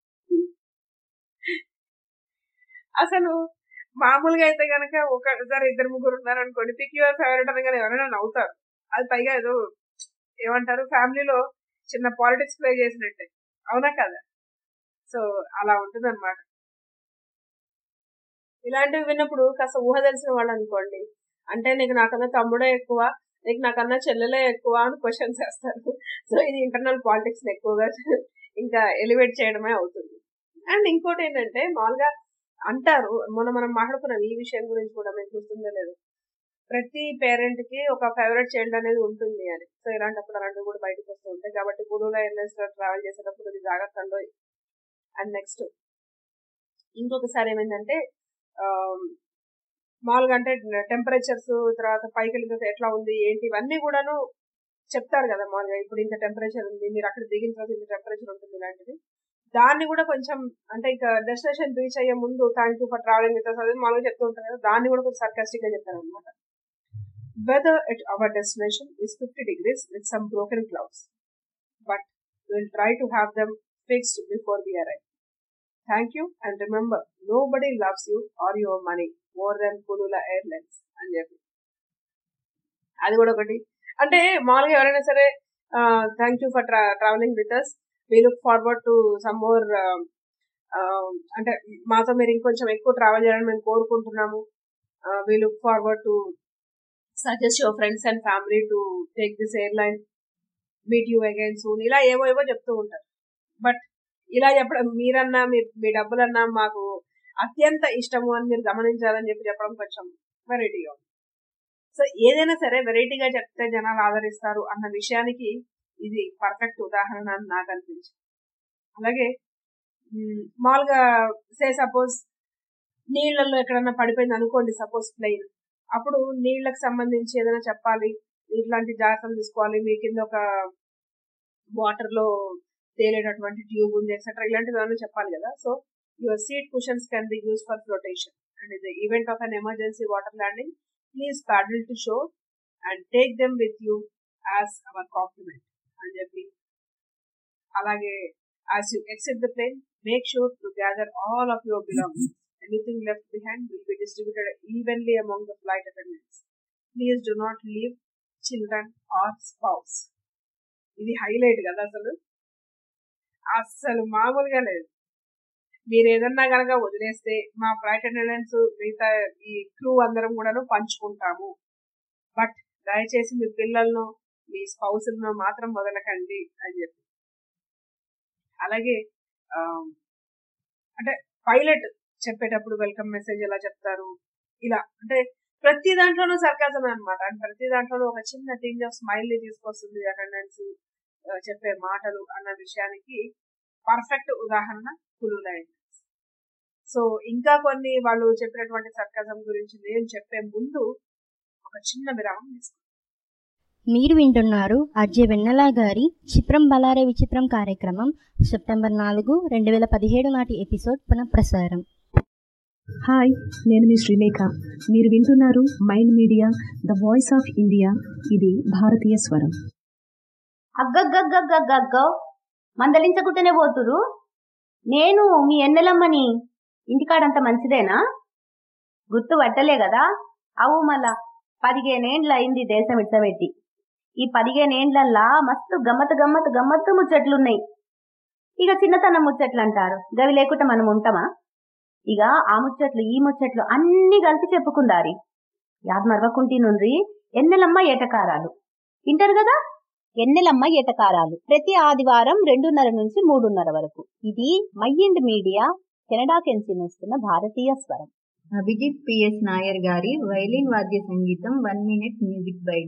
అసలు మామూలుగా అయితే కనుక ఒకసారి ఇద్దరు ముగ్గురు ఉన్నారు అనుకోండి పిక్ యువర్ ఫేవరెట్ అనగానే ఎవరైనా నవ్వుతారు అది పైగా ఏదో ఏమంటారు ఫ్యామిలీలో చిన్న పాలిటిక్స్ ప్లే చేసినట్టే అవునా కదా సో అలా ఉంటుంది అనమాట ఇలాంటివి విన్నప్పుడు కాస్త ఊహ తెలిసిన వాళ్ళు అనుకోండి అంటే నీకు నాకన్నా తమ్ముడే ఎక్కువ నీకు నాకన్నా చెల్లెలే ఎక్కువ అని క్వశ్చన్స్ వేస్తారు సో ఇది ఇంటర్నల్ పాలిటిక్స్ ఎక్కువగా ఇంకా ఎలివేట్ చేయడమే అవుతుంది అండ్ ఇంకోటి ఏంటంటే మామూలుగా అంటారు మొన్న మనం మాట్లాడుకున్నాం ఈ విషయం గురించి కూడా మీకు గుర్తుందో లేదు ప్రతి పేరెంట్ కి ఒక ఫేవరెట్ చైల్డ్ అనేది ఉంటుంది అని సో ఇలాంటప్పుడు అలాంటివి కూడా బయటకు వస్తూ ఉంటాయి కాబట్టి గురువుల ఎయిర్లైన్స్ లో ట్రావెల్ చేసేటప్పుడు ఇది జాగ్రత్తలో అండ్ నెక్స్ట్ ఇంకొకసారి ఏమైందంటే మామూలుగా అంటే టెంపరేచర్స్ తర్వాత పైకి వెళ్ళిన తర్వాత ఎట్లా ఉంది ఏంటి ఇవన్నీ కూడాను చెప్తారు కదా మామూలుగా ఇప్పుడు ఇంత టెంపరేచర్ ఉంది మీరు అక్కడ దిగిన తర్వాత ఇంత టెంపరేచర్ ఉంటుంది ఇలాంటిది దాన్ని కూడా కొంచెం అంటే ఇంకా డెస్టినేషన్ రీచ్ అయ్యే ముందు thank you for travelling with అది మామూలుగా చెప్తూ ఉంటారు కదా దాన్ని కూడా కొంచెం సర్కాస్టిక్ గా చెప్తారు అనమాట weather at our destination is fifty degrees with some broken clouds but will try to have them fixed before we arrive thank you and remember nobody loves you or your money more than Kulula Airlines అని చెప్పి అది కూడా ఒకటి అంటే మామూలుగా ఎవరైనా సరే thank you for travelling with us we look forward to some more అంటే మాతో మీరు ఇంకొంచెం ఎక్కువ ట్రావెల్ చేయాలని మేము కోరుకుంటున్నాము we look forward to suggest your friends and family to take this airline meet you again soon ఇలా ఏవో ఏవో చెప్తూ ఉంటారు బట్ ఇలా చెప్పడం మీరన్నా మీ మీ డబ్బులన్నా మాకు అత్యంత ఇష్టము అని మీరు గమనించాలని చెప్పి చెప్పడం కొంచెం వెరైటీగా ఉంది సో ఏదైనా సరే వెరైటీగా చెప్తే జనాలు ఆదరిస్తారు అన్న విషయానికి ఇది పర్ఫెక్ట్ ఉదాహరణ అని నాకు అనిపించింది అలాగే మామూలుగా సే సపోజ్ నీళ్లలో ఎక్కడన్నా పడిపోయింది అనుకోండి సపోజ్ ప్లెయిన్ అప్పుడు నీళ్లకు సంబంధించి ఏదైనా చెప్పాలి ఇట్లాంటి జాగ్రత్తలు తీసుకోవాలి మీ కింద ఒక వాటర్ లో తేలేటటువంటి ట్యూబ్ ఉంది ఎక్సెట్రా ఇలాంటివి ఏమైనా చెప్పాలి కదా so your seat cushions can be use for flotation and in the event of an emergency water landing please paddle to show and take them with you as our compliment అని చెప్పి అలాగే as you except the plane make sure to gather all of your belongs anything left behind will be distributed evenly among the flight attendants please do not leave children or spouse ఇది హైలైట్ కదా అసలు అస్సలు మామూలుగా లేదు మీరు ఏదన్నా కనుక వదిలేస్తే మా ఫ్లైట్ అటెండెంట్స్ మిగతా ఈ క్రూ అందరం కూడాను పంచుకుంటాము బట్ దయచేసి మీ పిల్లలను మీ స్పౌసులను మాత్రం వదలకండి అని చెప్పి అలాగే అంటే పైలట్ చెప్పేటప్పుడు వెల్కమ్ మెసేజ్ ఎలా చెప్తారు ఇలా అంటే ప్రతి దాంట్లోనూ సర్కాజమే అనమాట అండ్ ప్రతి దాంట్లోనూ ఒక చిన్న టింజ్ ఆఫ్ స్మైల్ ని తీసుకొస్తుంది అటెండెన్స్ చెప్పే మాటలు అన్న విషయానికి పర్ఫెక్ట్ ఉదాహరణ కులుల సో ఇంకా కొన్ని వాళ్ళు చెప్పినటువంటి సర్కాజం గురించి నేను చెప్పే ముందు ఒక చిన్న విరామం తీసుకుంటాం మీరు వింటున్నారు అజయ్ వెన్నెల గారి చిత్రం బలారే విచిత్రం కార్యక్రమం సెప్టెంబర్ నాలుగు రెండు వేల పదిహేడు నాటి ఎపిసోడ్ పునఃప్రసారం హాయ్ నేను మీ శ్రీలేఖ మీరు వింటున్నారు mind media the voice of India ఇది భారతీయ స్వరం అగ్గగ్గగ్గగ్గగ్గో మందలించకుంటేనే పోతురు నేను మీ ఎన్నెలమ్మని ఇంటికాడంత మంచిదేనా గుర్తు పట్టలే కదా అవు మళ్ళా పదిహేనేండ్ల అయింది దేశం ఇడ్సబెట్టి ఈ పదిహేనేండ్లల్లా మస్తు గమ్మత్ గమ్మత్ గమ్మత్తు ముచ్చట్లున్నాయి ఇక చిన్నతనం ముచ్చట్లు అంటారు గవి లేకుండా మనం ఉంటామా ఇక ఆ ముచ్చట్లు ఈ ముచ్చట్లు అన్ని కలిపి చెప్పుకుందారి యాద్ మరవకుంటి నుండి ఎన్నెలమ్మ ఏటకారాలు వింటారు కదా ఎన్నెలమ్మ ఏటకారాలు ప్రతి ఆదివారం రెండున్నర నుంచి మూడున్నర వరకు ఇది మైండ్ మీడియా కెనడా కెన్సీ వస్తున్న భారతీయ స్వరం అభిజిత్ పిఎస్ నాయర్ గారి వైలిన్ వాద్య సంగీతం one minute music bite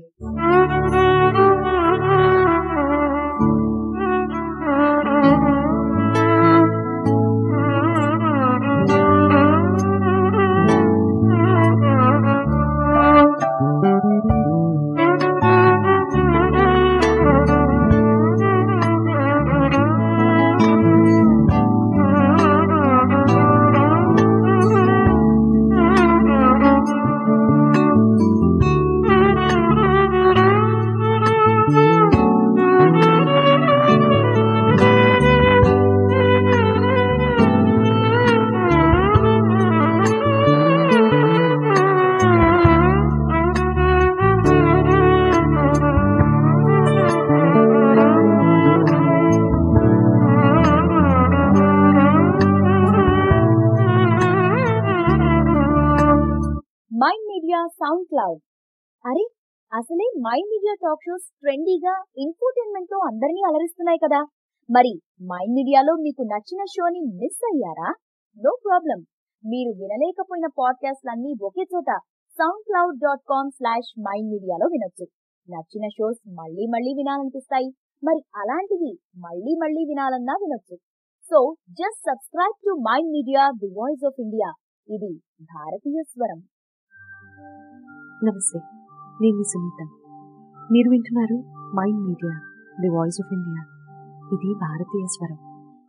media SoundCloud అరే అసలే మైండ్ మీడియా టాక్ షోస్ ట్రెండీగా ఇన్ఫోటైన్మెంట్ తో అందరినీ అలరిస్తున్నాయి కదా మరి మైండ్ మీడియాలో మీకు నచ్చిన షోని మిస్ అయ్యారా నో ప్రాబ్లం మీరు వినలేకపోయిన పాడ్కాస్ట్లన్నీ ఒకే చోట SoundCloud dot com slash Mind మీడియాలో వినొచ్చు నచ్చిన షోస్ మళ్ళీ మళ్ళీ వినాలనిపిస్తాయి మరి అలాంటివి మళ్ళీ మళ్ళీ వినాలన్నా వినొచ్చు so just subscribe to Mind Media the voice of India ఇది భారతీయ స్వరం నమస్తే నేను మీ సునీత మీరు వింటున్నారు mind Media the voice of India ఇది భారతీయ స్వరం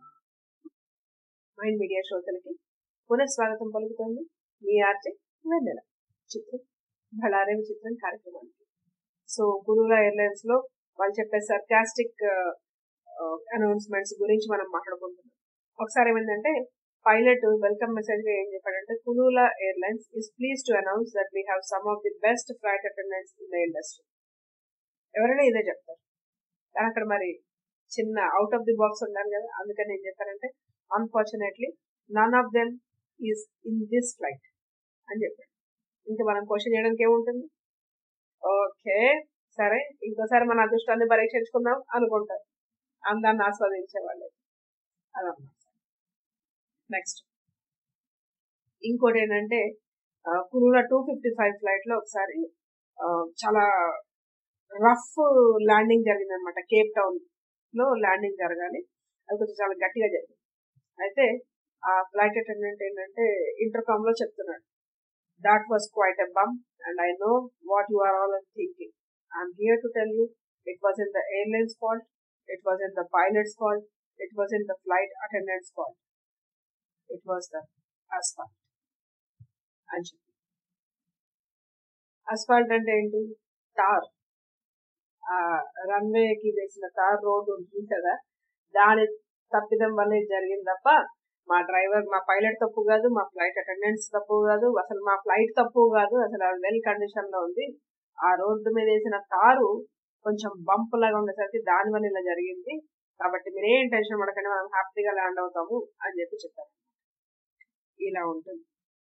మైండ్ మీడియా శ్రోతలకి పునఃస్వాగతం పలుకుతోంది మీ ఆర్జే వెన్నెల చిత్రం బళారే విచిత్రం కార్యక్రమానికి సో కురూరా ఎయిర్లైన్స్ లో వాళ్ళు చెప్పే సర్కాస్టిక్ అనౌన్స్మెంట్స్ గురించి మనం మాట్లాడుకుంటున్నాం ఒకసారి ఏమైందంటే పైలట్ వెల్కమ్ మెసేజ్ గా ఏం చెప్పాడంటే Kulula Airlines is please to announce that we have some of the best flight attendants in the industry ఎవరైనా ఇదే చెప్తారు కానీ అక్కడ మరి చిన్న అవుట్ ఆఫ్ ది బాక్స్ ఉండాలి కదా అందుకని ఏం చెప్పారంటే unfortunately none of them is in this flight అని చెప్పాడు ఇంకా మనం క్వశ్చన్ చేయడానికి ఏముంటుంది ఓకే సరే ఇంకోసారి మన అదృష్టాన్ని పరీక్షించుకుందాం అనుకుంటారు అందాన్ని ఆస్వాదించే వాళ్ళే అదన్నమాట నెక్స్ట్ ఇంకోటి ఏంటంటే Kulula two fifty five flight లో ఒకసారి చాలా రఫ్ ల్యాండింగ్ జరిగింది అనమాట కేప్ టౌన్ లో ల్యాండింగ్ జరగాలి అది కొంచెం చాలా గట్టిగా జరిగింది అయితే ఆ ఫ్లైట్ అటెండెంట్ ఏంటంటే ఇంటర్కామ్ లో చెప్తున్నాడు that was quite a bum and I know what you are all thinking I'm here to tell you it was in the airlines fault it was in the pilots fault it was in the flight attendants fault it was the asphalt అని చెప్పి అస్ఫాల్ట్ అంటే ఏంటి తార్ ఆ రన్వేకి వేసిన తార్ రోడ్డు ఉంటుంది కదా దాని తప్పిదం వల్ల ఇది జరిగింది తప్ప మా డ్రైవర్ మా పైలట్ తప్పు కాదు మా ఫ్లైట్ అటెండెంట్స్ తప్పు కాదు అసలు మా ఫ్లైట్ తప్పు కాదు అసలు వెల్ కండిషన్ లో ఉంది ఆ రోడ్డు మీద వేసిన తారు కొంచెం బంప్ లాగా ఉండేసరికి దాని వల్ల ఇలా జరిగింది కాబట్టి మీరేం టెన్షన్ పడకండి మనం హ్యాపీగా ల్యాండ్ అవుతాము అని చెప్పి చెప్పారు ఇలా ఉంటుంది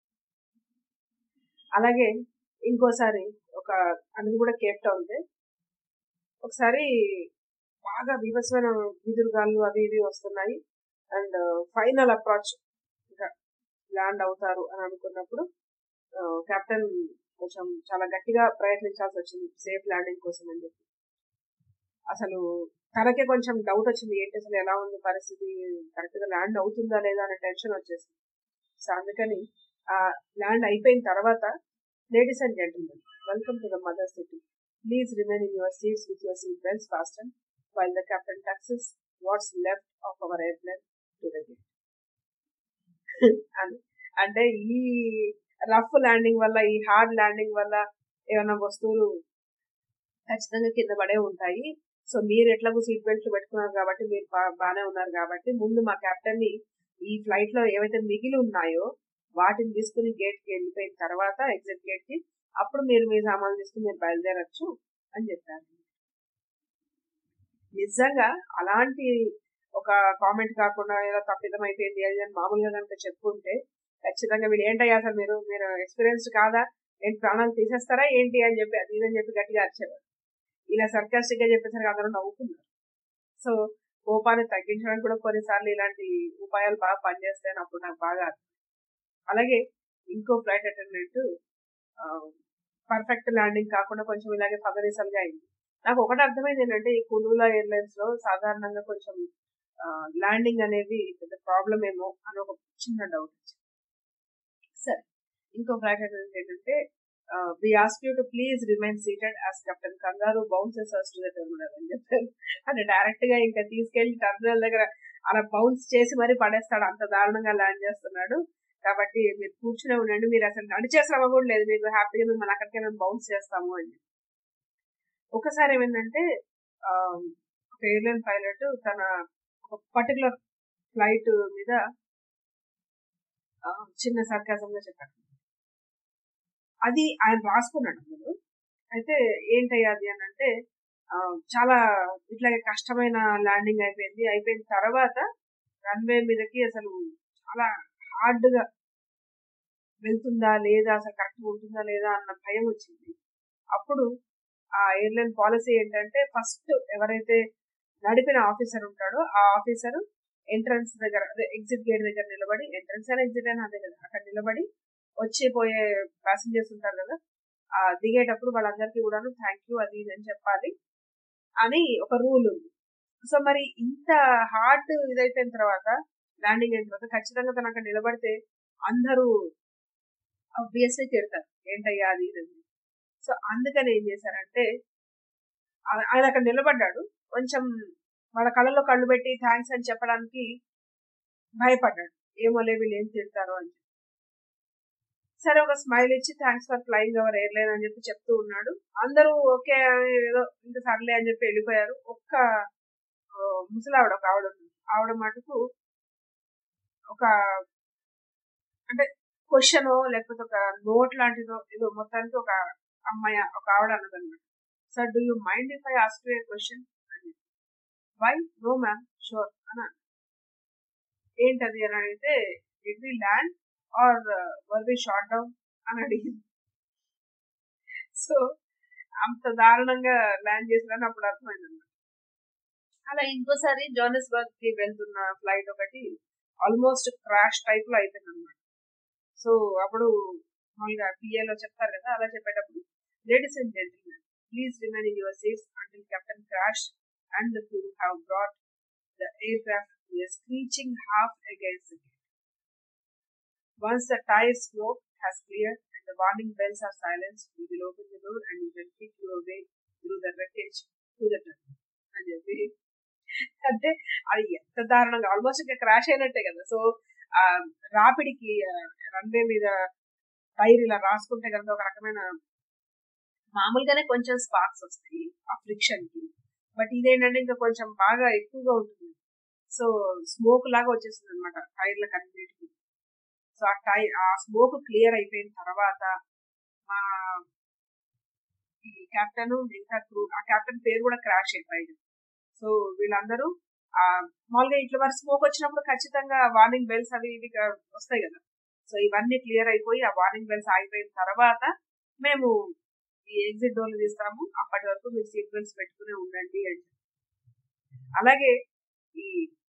అలాగే ఇంకోసారి ఒక అది కూడా కేప్ టౌన్ ఒకసారి బాగా బీభత్సమైన విదురుగాళ్ళు అవి ఇవి వస్తున్నాయి అండ్ ఫైనల్ అప్రోచ్ ఇంకా ల్యాండ్ అవుతారు అని అనుకున్నప్పుడు కెప్టెన్ కొంచెం చాలా గట్టిగా ప్రయత్నించాల్సి వచ్చింది సేఫ్ ల్యాండింగ్ కోసం అని చెప్పి అసలు తనకే కొంచెం డౌట్ వచ్చింది ఏంటి అసలు ఎలా ఉంది పరిస్థితి కరెక్ట్ గా ల్యాండ్ అవుతుందా లేదా అనే టెన్షన్ వచ్చేసింది సో అందుకని ఆ ల్యాండ్ అయిపోయిన తర్వాత ladies and gentlemen welcome to the mother city please remain in your seats with your seat belts fast and while the captain taxis what's left of our airplane to the gate అంటే ఈ రఫ్ ల్యాండింగ్ వల్ల ఈ హార్డ్ ల్యాండింగ్ వల్ల ఏమైనా వస్తువులు ఖచ్చితంగా కింద పడే ఉంటాయి సో మీరు ఎట్లాగో సీట్ బెల్ట్లు పెట్టుకున్నారు కాబట్టి మీరు బాగానే ఉన్నారు కాబట్టి ముందు మా కెప్టెన్ ని ఈ ఫ్లైట్ లో ఏవైతే మిగిలి ఉన్నాయో వాటిని తీసుకుని గేట్ కి వెళ్ళిపోయిన తర్వాత ఎగ్జిట్ గేట్ కి అప్పుడు మీరు మీ సామాన్లు తీసుకుని మీరు బయలుదేరచ్చు అని చెప్పారు నిజంగా అలాంటి ఒక కామెంట్ కాకుండా ఏదో తప్పిదం అయిపోయింది అది అని మామూలుగా కనుక చెప్పుకుంటే ఖచ్చితంగా వీళ్ళు ఏంటయ్యా అసలు మీరు మీరు ఎక్స్పీరియన్స్డ్ కాదా ఏంటి ప్రాణాలు తీసేస్తారా ఏంటి అని చెప్పి అది ఇదని చెప్పి గట్టిగా అరిచేవారు ఇలా సర్కాస్టిక్ గా చెప్పేసరికి అందరూ నవ్వుకున్నారు సో కోపాన్ని తగ్గించడానికి కూడా కొన్నిసార్లు ఇలాంటి ఉపాయాలు బాగా పనిచేస్తాయని అప్పుడు నాకు బాగా అలాగే ఇంకో ఫ్లైట్ అటెండెంట్ పర్ఫెక్ట్ ల్యాండింగ్ కాకుండా కొంచెం ఇలాగే పగరీసలుగా అయింది నాకు ఒకటి అర్థమైంది ఏంటంటే ఈ కులూలా ఎయిర్లైన్స్ లో సాధారణంగా కొంచెం ల్యాండింగ్ అనేది పెద్ద ప్రాబ్లం ఏమో అని ఒక చిన్న డౌట్ వచ్చింది సరే ఇంకో ఫ్లైట్ అటెండెంట్ ఏంటంటే we ask you to please remain seated as captain kangaroo bounces us to the terminal అని చెప్పారు అంటే డైరెక్ట్ గా ఇంకా తీసుకెళ్లి టెర్మినల్ దగ్గర అలా బౌన్స్ చేసి మరీ పడేస్తాడు అంత దారుణంగా ల్యాండ్ చేస్తున్నాడు కాబట్టి మీరు కూర్చునే ఉండండి మీరు అసలు నడిచే శ్రమ కూడా లేదు మీకు హ్యాపీగా మిమ్మల్ని అక్కడికే మేము బౌన్స్ చేస్తాము అని ఒకసారి ఏమైందంటే ఒక ఎయిర్లైన్ పైలట్ తన ఒక పర్టికులర్ ఫ్లైట్ మీద చిన్న సర్కాసంగా చెప్పాడు అది ఆయన రాసుకున్నాడు అందులో అయితే ఏంటయ్యా అది అని అంటే చాలా ఇట్లాగే కష్టమైన ల్యాండింగ్ అయిపోయింది అయిపోయిన తర్వాత రన్వే మీదకి అసలు చాలా హార్డ్ గా వెళ్తుందా లేదా అసలు కరెక్ట్ ఉంటుందా లేదా అన్న భయం వచ్చింది అప్పుడు ఆ ఎయిర్లైన్ పాలసీ ఏంటంటే ఫస్ట్ ఎవరైతే నడిపిన ఆఫీసర్ ఉంటాడో ఆ ఆఫీసర్ ఎంట్రన్స్ దగ్గర అదే ఎగ్జిట్ గేట్ దగ్గర నిలబడి ఎంట్రన్స్ అయినా ఎగ్జిట్ అయినా అదే కదా అక్కడ నిలబడి వచ్చి పోయే ప్యాసింజర్స్ ఉంటారు కదా ఆ దిగేటప్పుడు వాళ్ళందరికీ కూడాను థ్యాంక్ యూ అది ఇది అని చెప్పాలి అని ఒక రూల్ ఉంది సో మరి ఇంత హార్డ్ ఇదైపోయిన తర్వాత ల్యాండింగ్ అయిన తర్వాత ఖచ్చితంగా తను అక్కడ నిలబడితే అందరూ ఆబ్వియస్లీ తిడతారు ఏంటయ్యా అది ఇది అని సో అందుకని ఏం చేశారంటే ఆ- ఆయన అక్కడ నిలబడ్డాడు కొంచెం వాళ్ళ కళ్ళలో కళ్ళు పెట్టి థ్యాంక్స్ అని చెప్పడానికి భయపడ్డాడు ఏమోలే వీళ్ళు ఏం తిడతారో అని చెప్పి సరే ఒక స్మైల్ ఇచ్చి thanks for flying our airline అని చెప్పి చెప్తూ ఉన్నాడు అందరూ ఓకే ఏదో ఇంకా సర్లే అని చెప్పి వెళ్ళిపోయారు ఒక్క ఆ, ముసలావిడ ఒక ఆవిడ ఉంది ఆవిడ మటుకు ఒక అంటే క్వశ్చన్ లేకపోతే ఒక నోట్ లాంటిదో ఏదో మొత్తానికి ఒక అమ్మాయి ఒక ఆవిడ అన్నదన్నమాట sir do you mind if I ask you a question అని వై నో మ్యామ్ షూర్ అని అన్నాడు. ఏంటది అని అడిగితే did we land or were we shot down అని అడిగింది సో అంత దారుణంగా ల్యాండ్ చేసినని అప్పుడు అర్థమైంది అనమాట అలా ఇంకోసారి జోనస్బర్గ్ కి వెళ్తున్న ఫ్లైట్ ఒకటి ఆల్మోస్ట్ క్రాష్ టైప్ లో అయిపోయింది అనమాట సో అప్పుడు మామూలుగా పిఏలో చెప్తారు కదా అలా చెప్పేటప్పుడు ladies and gentlemen please remain in your seats until captain crash and the crew have brought the aircraft to a screeching half against the gate. Once the tire smoke has cleared and the warning bells are silenced, we will open the door and you can pick your way through the wreckage to the tunnel. అని చెప్పి అంటే అది ఎంత దారుణంగా ఆల్మోస్ట్ ఇంకా క్రాష్ అయినట్టే కదా సో ఆ రాపిడికి రన్వే మీద టైర్ ఇలా రాసుకుంటే కనుక ఒక రకమైన మామూలుగానే కొంచెం స్పార్క్స్ వస్తాయి ఆ ఫ్రిక్షన్ కి బట్ ఇదేంటంటే ఇంకా కొంచెం బాగా ఎక్కువగా ఉంటుంది సో స్మోక్ లాగా వచ్చేస్తుంది అనమాట టైర్లకు అన్నిటికి సో ఆ టై ఆ స్మోక్ క్లియర్ అయిపోయిన తర్వాత మా ఈ కెప్టెన్ ఇంకా క్రూ ఆ కెప్టెన్ పేరు కూడా క్రాష్ అయిపోయింది సో వీళ్ళందరూ ఆ మామూలుగా ఇట్లా వారి స్మోక్ వచ్చినప్పుడు ఖచ్చితంగా వార్నింగ్ బెల్స్ అవి ఇవి క- వస్తాయి కదా సో ఇవన్నీ క్లియర్ అయిపోయి ఆ వార్నింగ్ బెల్స్ ఆగిపోయిన తర్వాత మేము ఈ ఎగ్జిట్ డోర్లు తీస్తాము అప్పటి వరకు మీరు సీట్ బెల్ట్స్ పెట్టుకునే ఉండండి అని చెప్పి. అలాగే ఈ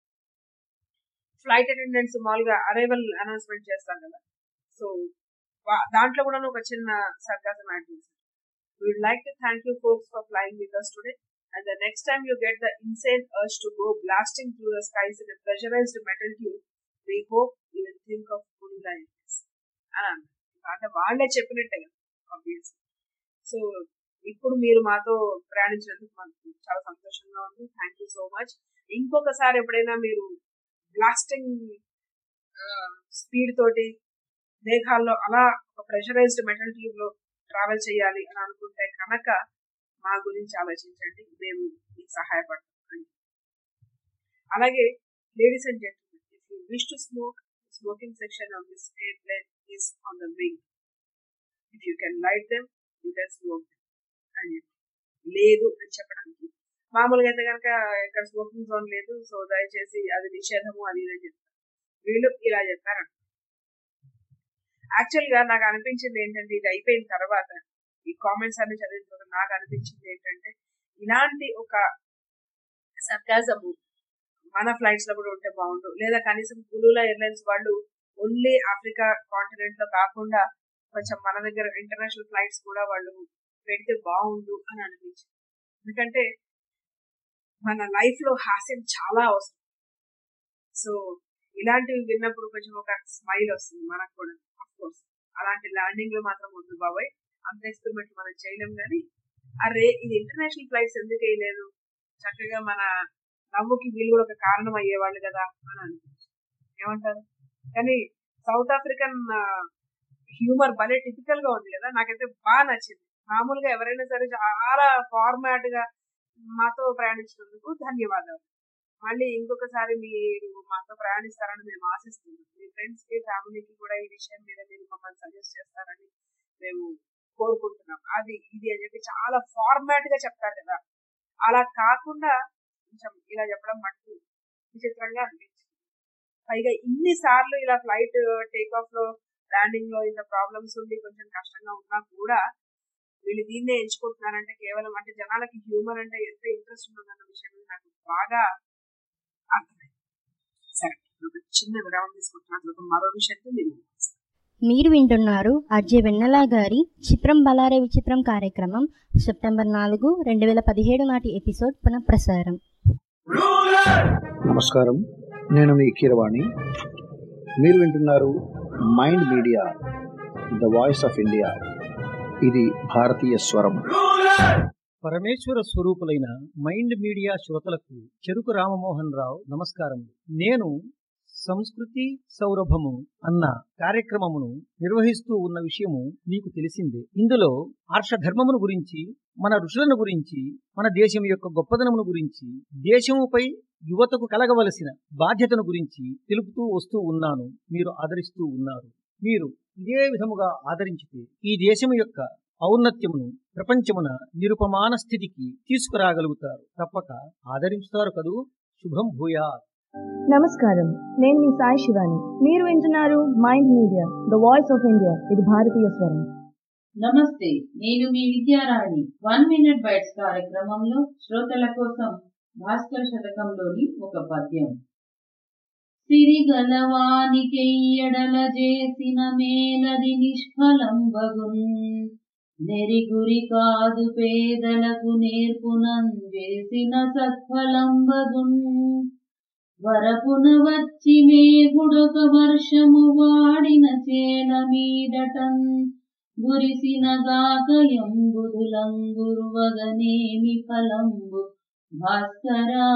ఫ్లైట్ అటెండెంట్స్ మామూలుగా అరైవల్ అనౌన్స్మెంట్ చేస్తాం కదా సో వా- దాంట్లో కూడా ఒక చిన్న సర్కాసం యాడ్ చేశారు we'd like to thank you folks for flying with us today and the next time you get the insane urge to go blasting through the skies in pressurised metal tube we hope you will think of Kulula అని అన్నారు అంటే వాళ్ళే చెప్పినట్టే కదా ఆబ్వియస్ సో ఇప్పుడు మీరు మాతో ప్రయాణించినందుకు మాకు చాలా సంతోషంగా ఉంది థ్యాంక్ యూ సో మచ్ ఇంకొకసారి ఎప్పుడైనా మీరు బ్లాస్టింగ్ స్పీడ్ తోటి మేఘాల్లో అలా ఒక ప్రెషరైజ్డ్ మెటల్ ట్యూబ్ లో ట్రావెల్ చేయాలి అని అనుకుంటే కనుక మా గురించి ఆలోచించండి మేము మీకు సహాయపడతాం అలాగే ladies and gentlemen if you wish to smoke smoking section of this airplane is on the wing if you can light them you can smoke అని చెప్పి లేదు అని చెప్పడానికి మామూలుగా అయితే కనుక ఇక్కడ స్మోకింగ్ జోన్ లేదు సో దయచేసి అది నిషేధము అది ఇది అని చెప్తారు వీళ్ళు ఇలా చెప్పారు యాక్చువల్ గా నాకు అనిపించింది ఏంటంటే ఇది అయిపోయిన తర్వాత ఈ కామెంట్స్ అన్ని చదివిన తర్వాత నాకు అనిపించింది ఏంటంటే ఇలాంటి ఒక సర్కాజము మన ఫ్లైట్స్ లో కూడా ఉంటే బాగుండు లేదా కనీసం కులూలా ఎయిర్లైన్స్ వాళ్ళు ఓన్లీ ఆఫ్రికా కాంటినెంట్ లో కాకుండా కొంచెం మన దగ్గర ఇంటర్నేషనల్ ఫ్లైట్స్ కూడా వాళ్ళు పెడితే బాగుండు అని అనిపించింది ఎందుకంటే మన లైఫ్ లో హాస్యం చాలా అవసరం సో ఇలాంటివి విన్నప్పుడు కొంచెం ఒక స్మైల్ వస్తుంది మనకు కూడా అఫ్ కోర్స్ అలాంటి ల్యాండింగ్ లో మాత్రం వద్దు బాబాయ్ అంత ఎక్స్పెరిమెంట్ మనం చేయలేం కానీ అరే ఇది ఇంటర్నేషనల్ ఫ్లైట్స్ ఎందుకు వేయలేదు చక్కగా మన నవ్వుకి వీళ్ళు కూడా ఒక కారణం అయ్యేవాళ్ళు కదా అని అనిపించింది ఏమంటారు కానీ సౌత్ ఆఫ్రికన్ హ్యూమర్ భలే టిపికల్ గా ఉంది కదా నాకైతే బాగా నచ్చింది మామూలుగా ఎవరైనా సరే చాలా ఫార్మాట్ గా మాతో ప్రయాణించినందుకు ధన్యవాదాలు మళ్ళీ ఇంకొకసారి మీరు మాతో ప్రయాణిస్తారని మేము ఆశిస్తున్నాం మీ ఫ్రెండ్స్ కి ఫ్యామిలీకి కూడా ఈ విషయం మీద మీరు మమ్మల్ని సజెస్ట్ చేస్తారని మేము కోరుకుంటున్నాం అది ఇది అని చెప్పి చాలా ఫార్మాట్ గా చెప్తారు కదా అలా కాకుండా కొంచెం ఇలా చెప్పడం మటుకు విచిత్రంగా అనిపించింది పైగా ఇన్ని సార్లు ఇలా ఫ్లైట్ టేక్ ఆఫ్ లో ల్యాండింగ్ లో ఇంత ప్రాబ్లమ్స్ ఉండి కొంచెం కష్టంగా ఉన్నా కూడా వీళ్ళు దీన్నే ఎంచుకుంటున్నారంటే కేవలం అంటే జనాలకి హ్యూమర్ అంటే ఎంత ఇంట్రెస్ట్ ఉన్నదన్న విషయం మీద నాకు బాగా అర్థమైంది సరే ఒక చిన్న విరామం తీసుకుంటున్నా తర్వాత మరో విషయంతో నేను మీరు వింటున్నారు అర్జే వెన్నెల గారి చిత్రం బలారే విచిత్రం కార్యక్రమం సెప్టెంబర్ నాలుగు రెండు వేల పదిహేడు నాటి ఎపిసోడ్ పునఃప్రసారం నమస్కారం నేను మీ కీరవాణి మీరు వింటున్నారు mind media the voice of India ఇది భారతీయ స్వరం పరమేశ్వర స్వరూపులైన మైండ్ మీడియా శ్రోతలకు చెరుకు రామమోహన్ రావు నమస్కారం నేను సంస్కృతి సౌరభము అన్న కార్యక్రమమును నిర్వహిస్తూ ఉన్న విషయము మీకు తెలిసిందే ఇందులో ఆర్షధర్మమును గురించి మన ఋషులను గురించి మన దేశం యొక్క గొప్పదనమును గురించి దేశముపై యువతకు కలగవలసిన బాధ్యతను గురించి తెలుపుతూ వస్తూ ఉన్నాను మీరు ఆదరిస్తూ ఉన్నారు మీరు ఇదే విధముగా ఆదరించితే ఈ దేశము యొక్క ఔన్నత్యమును ప్రపంచమున నిరుపమాన స్థితికి తీసుకురాగలుగుతారు తప్పక ఆదరించుతారు కదూ శుభం భూయాత్ నమస్కారం నేను మీ సాయి శివాని మీరు వింటున్నారు mind media the voice of India ఇది భారతీయ స్వరం నమస్తే నేను మీ విద్యారాణి వన్ మినిట్ బైట్స్ కార్యక్రమంలో శ్రోతల కోసం భాస్కర్ శతకంలోని ఒక పద్యం సిరిగలవానికెయ్యడల చేసిన మేలది నిష్ఫలం బగున్ నెరిగురి కాదు పేదలకు నేర్పునం చేసిన సత్ఫలం బగున్ వరపున వచ్చి మేఘుడొక వర్షము వాడిన చేల మీదటం గురిసిన గాకయంబుధులంగురువగనేమి ఫలంబు భాస్కరా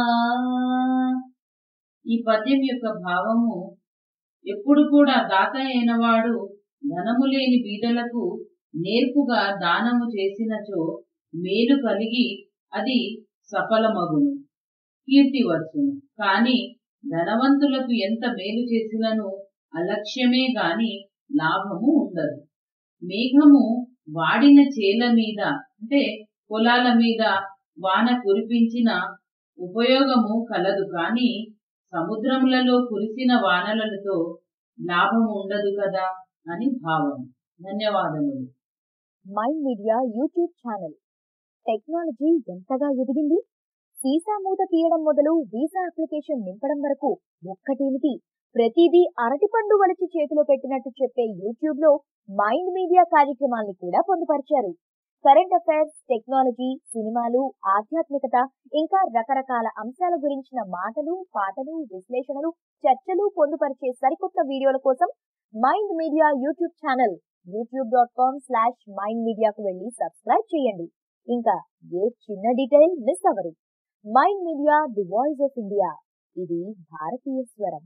ఈ పద్యం యొక్క భావము ఎప్పుడు కూడా దాత అయినవాడు ధనము లేని బీదలకు నేర్పుగా దానము చేసినచో మేలు కలిగి అది సఫలమగును కీర్తి వచ్చును కాని ధనవంతులకు ఎంత మేలు చేసినను అలక్ష్యమే గాని లాభము ఉండదు మేఘము వాడిన చేల మీద అంటే పొలాల మీద వాన కురిపించిన ఉపయోగము కలదు కాని సముద్రములలో కురిసిన వానలతో లాభం ఉండదు కదా అని భావం ధన్యవాదములు Mind Media YouTube channel technology ఎంతగా ఎదిగింది సీసా మూత తీయడం మొదలు వీసా అప్లికేషన్ నింపడం వరకు ఒక్కటేమిటి ప్రతిదీ అరటిపండు వలచి చేతిలో పెట్టినట్టు చెప్పే యూట్యూబ్ లో మైండ్ మీడియా కార్యక్రమాల్ని కూడా పొందుపరిచారు కరెంట్ అఫైర్స్ టెక్నాలజీ సినిమాలు ఆధ్యాత్మికత ఇంకా రకరకాల అంశాల గురించిన మాటలు పాటలు విశ్లేషణలు చర్చలు పొందుపరిచే సరికొత్త వీడియోల కోసం Mind Media YouTube channel YouTube dot com slash Mind మీడియాకు వెళ్ళి సబ్స్క్రైబ్ చేయండి ఇంకా ఏ చిన్న డీటెయిల్ మిస్ అవ్వరు Mind Media the voice of India ఇది భారతీయ స్వరం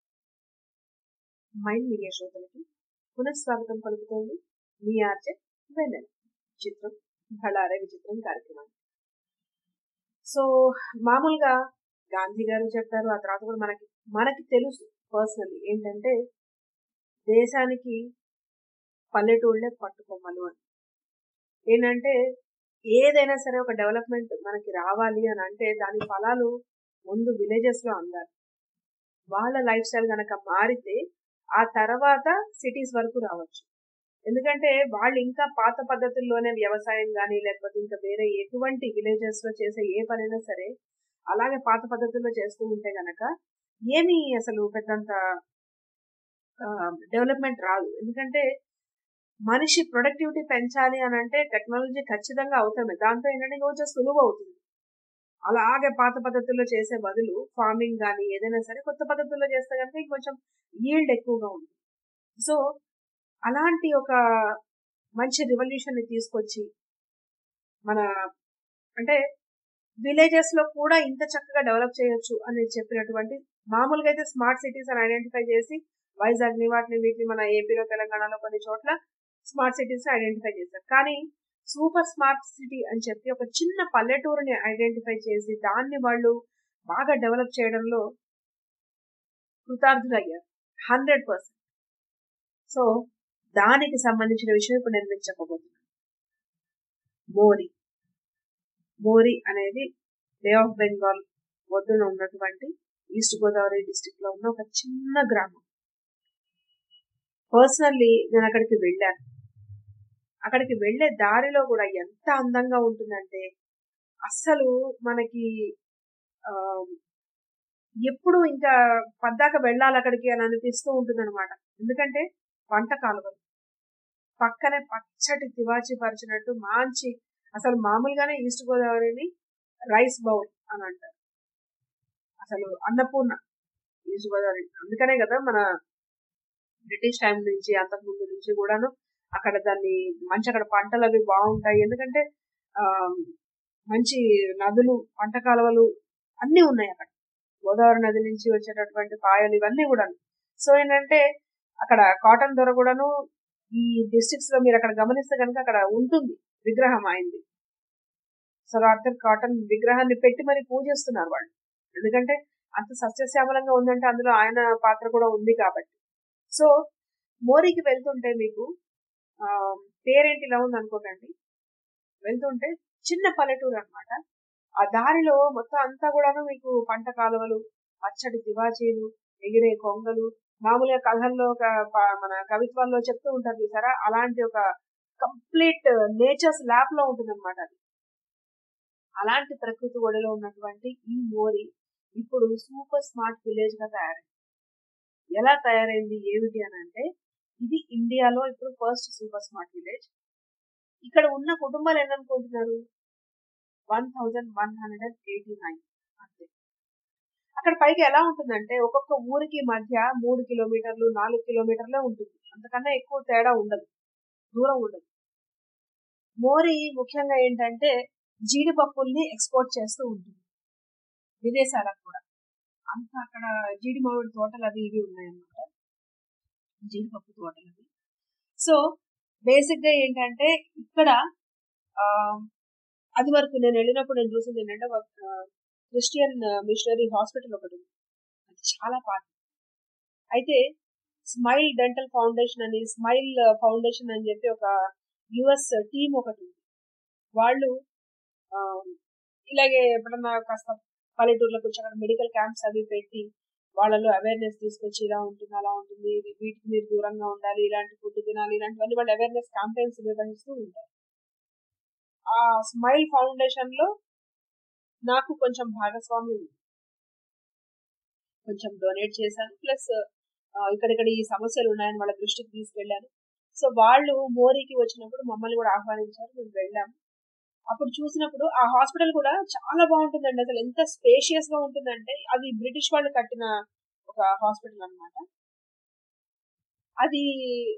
మైండ్ మీడియా శ్రోతలకి పునఃస్వాగతం పలుకుతోంది మీ ఆర్జే వెన్నెల చిత్రం బళారే విచిత్రం కార్యక్రమం సో మామూలుగా గాంధీ గారు చెప్పారు ఆ తర్వాత కూడా మనకి మనకి తెలుసు పర్సనల్లీ ఏంటంటే దేశానికి పల్లెటూళ్ళే పట్టుకొమ్మలు అని ఏంటంటే ఏదైనా సరే ఒక డెవలప్మెంట్ మనకి రావాలి అని అంటే దాని ఫలాలు ముందు విలేజెస్ లో అందాలి వాళ్ళ లైఫ్ స్టైల్ కనుక మారితే ఆ తర్వాత సిటీస్ వరకు రావచ్చు ఎందుకంటే వాళ్ళు ఇంకా పాత పద్ధతుల్లోనే వ్యవసాయం కానీ లేకపోతే ఇంకా వేరే ఎటువంటి విలేజెస్ లో చేసే ఏ పనైనా సరే అలాగే పాత పద్ధతుల్లో చేస్తూ ఉంటే గనక ఏమీ అసలు పెద్దంత డెవలప్మెంట్ రాదు ఎందుకంటే మనిషి ప్రొడక్టివిటీ పెంచాలి అని అంటే టెక్నాలజీ ఖచ్చితంగా అవసరమే దాంతో ఏంటంటే కొంచెం సులువు అవుతుంది అలాగే పాత పద్ధతుల్లో చేసే బదులు ఫార్మింగ్ కానీ ఏదైనా సరే కొత్త పద్ధతుల్లో చేస్తే కనుక ఇంకొంచెం ఈల్డ్ ఎక్కువగా ఉంటుంది సో అలాంటి ఒక మంచి రివల్యూషన్ ని తీసుకొచ్చి మన అంటే విలేజెస్ లో కూడా ఇంత చక్కగా డెవలప్ చేయొచ్చు అని చెప్పినటువంటి మామూలుగా అయితే స్మార్ట్ సిటీస్ అని ఐడెంటిఫై చేసి వైజాగ్ ని వాటిని వీటిని మన ఏపీలో తెలంగాణలో కొన్ని చోట్ల స్మార్ట్ సిటీస్ ఐడెంటిఫై చేశారు కానీ సూపర్ స్మార్ట్ సిటీ అని చెప్పి ఒక చిన్న పల్లెటూరుని ఐడెంటిఫై చేసి దాన్ని వాళ్ళు బాగా డెవలప్ చేయడంలో కృతార్థులయ్యారు హండ్రెడ్ పర్సెంట్ సో దానికి సంబంధించిన విషయం ఇప్పుడు నేను మీకు చెప్పబోతున్నాను మోరి మోరి అనేది బే ఆఫ్ బెంగాల్ ఒడ్డున ఉన్నటువంటి ఈస్ట్ గోదావరి డిస్టిక్ లో ఉన్న ఒక చిన్న గ్రామం పర్సనల్లీ నేను అక్కడికి వెళ్ళాను అక్కడికి వెళ్ళే దారిలో కూడా ఎంత అందంగా ఉంటుందంటే అస్సలు మనకి ఆ, ఎప్పుడు ఇంకా పద్దాక వెళ్ళాలి అక్కడికి అని అనిపిస్తూ ఉంటుంది అనమాట ఎందుకంటే వంట కాలువలు పక్కనే పచ్చటి తివాచి పరిచినట్టు మంచి అసలు మామూలుగానే ఈస్ట్ గోదావరిని రైస్ బౌల్ అని అంటారు అసలు అన్నపూర్ణ ఈస్ట్ గోదావరి అందుకనే కదా మన బ్రిటిష్ టైం నుంచి అంతకు ముందు నుంచి కూడాను అక్కడ దాన్ని మంచి అక్కడ పంటలు అవి బాగుంటాయి ఎందుకంటే ఆ మంచి నదులు పంట కాలువలు అన్నీ ఉన్నాయి అక్కడ గోదావరి నది నుంచి వచ్చేటటువంటి పాయలు ఇవన్నీ కూడా సో ఏంటంటే అక్కడ కాటన్ ధర కూడాను ఈ డిస్ట్రిక్ట్స్ లో మీరు అక్కడ గమనిస్తే కనుక అక్కడ ఉంటుంది విగ్రహం అయింది సర్ ఆర్థర్ కాటన్ విగ్రహాన్ని పెట్టి మరి పూజిస్తున్నారు వాళ్ళు ఎందుకంటే అంత సస్యశ్యామలంగా ఉందంటే అందులో ఆయన పాత్ర కూడా ఉంది కాబట్టి సో మోరీకి వెళ్తుంటే మీకు ఆ, పేరేంటి ఇలా ఉంది అనుకోకండి వెళ్తుంటే చిన్న పల్లెటూరు అన్నమాట ఆ దారిలో మొత్తం అంతా కూడాను మీకు పంట కాలువలు పచ్చడి తివాచీలు ఎగిరే కొంగలు మామూలుగా కథల్లో ఒక ప- మన కవిత్వాల్లో చెప్తూ ఉంటారు చూసారా అలాంటి ఒక కంప్లీట్ నేచర్స్ ల్యాబ్ లో ఉంటుంది అనమాట అది అలాంటి ప్రకృతి ఒడిలో ఉన్నటువంటి ఈ మోరి ఇప్పుడు సూపర్ స్మార్ట్ విలేజ్ గా తయారైంది ఎలా తయారైంది ఏమిటి అని అంటే ఇది ఇండియాలో ఇప్పుడు ఫస్ట్ సూపర్ స్మార్ట్ విలేజ్ ఇక్కడ ఉన్న కుటుంబాలు ఏమనుకుంటున్నారు one thousand one hundred and eighty nine అంతే అక్కడ పైకి ఎలా ఉంటుందంటే ఒక్కొక్క ఊరికి మధ్య మూడు కిలోమీటర్లు నాలుగు కిలోమీటర్లే ఉంటుంది అంతకన్నా ఎక్కువ తేడా ఉండదు దూరం ఉండదు మోరి ముఖ్యంగా ఏంటంటే జీడిపప్పుల్ని ఎక్స్పోర్ట్ చేస్తూ ఉంటుంది విదేశాలకు కూడా అంత అక్కడ జీడి మామిడి తోటలు అవి ఇవి ఉన్నాయన్నమాట జీడిపప్పు తోటలు అవి సో బేసిక్ గా ఏంటంటే ఇక్కడ ఆ, అది వరకు నేను వెళ్ళినప్పుడు నేను చూసింది ఏంటంటే ఒక క్రిస్టియన్ మిషనరీ హాస్పిటల్ ఒకటి ఉంది అది చాలా పాత అయితే స్మైల్ డెంటల్ ఫౌండేషన్ అని స్మైల్ ఫౌండేషన్ అని చెప్పి ఒక యుఎస్ టీం ఒకటి ఉంది వాళ్ళు ఆ, ఇలాగే ఎప్పుడన్నా కాస్త పల్లెటూర్లకు వచ్చి అక్కడ మెడికల్ క్యాంప్స్ అవి పెట్టి వాళ్ళలో అవేర్నెస్ తీసుకొచ్చి ఇలా ఉంటుంది అలా ఉంటుంది ఇది వీటికి మీరు దూరంగా ఉండాలి ఇలాంటి ఫుడ్ తినాలి ఇలాంటివన్నీ వాళ్ళు అవేర్నెస్ క్యాంపెయిన్స్ నిర్వహిస్తూ ఉంటారు ఆ స్మైల్ ఫౌండేషన్ లో నాకు కొంచెం భాగస్వామ్యం ఉంది కొంచెం డొనేట్ చేశాను ప్లస్ ఇక్కడిక్కడ ఈ సమస్యలు ఉన్నాయని వాళ్ళ దృష్టికి తీసుకెళ్లాను సో వాళ్ళు మోరీకి వచ్చినప్పుడు మమ్మల్ని కూడా ఆహ్వానించారు మేము వెళ్ళాము అప్పుడు చూసినప్పుడు ఆ హాస్పిటల్ కూడా చాలా బాగుంటుందండి అసలు ఎంత స్పేషియస్ గా ఉంటుందంటే అది బ్రిటిష్ వాళ్ళు కట్టిన ఒక హాస్పిటల్ అన్నమాట అది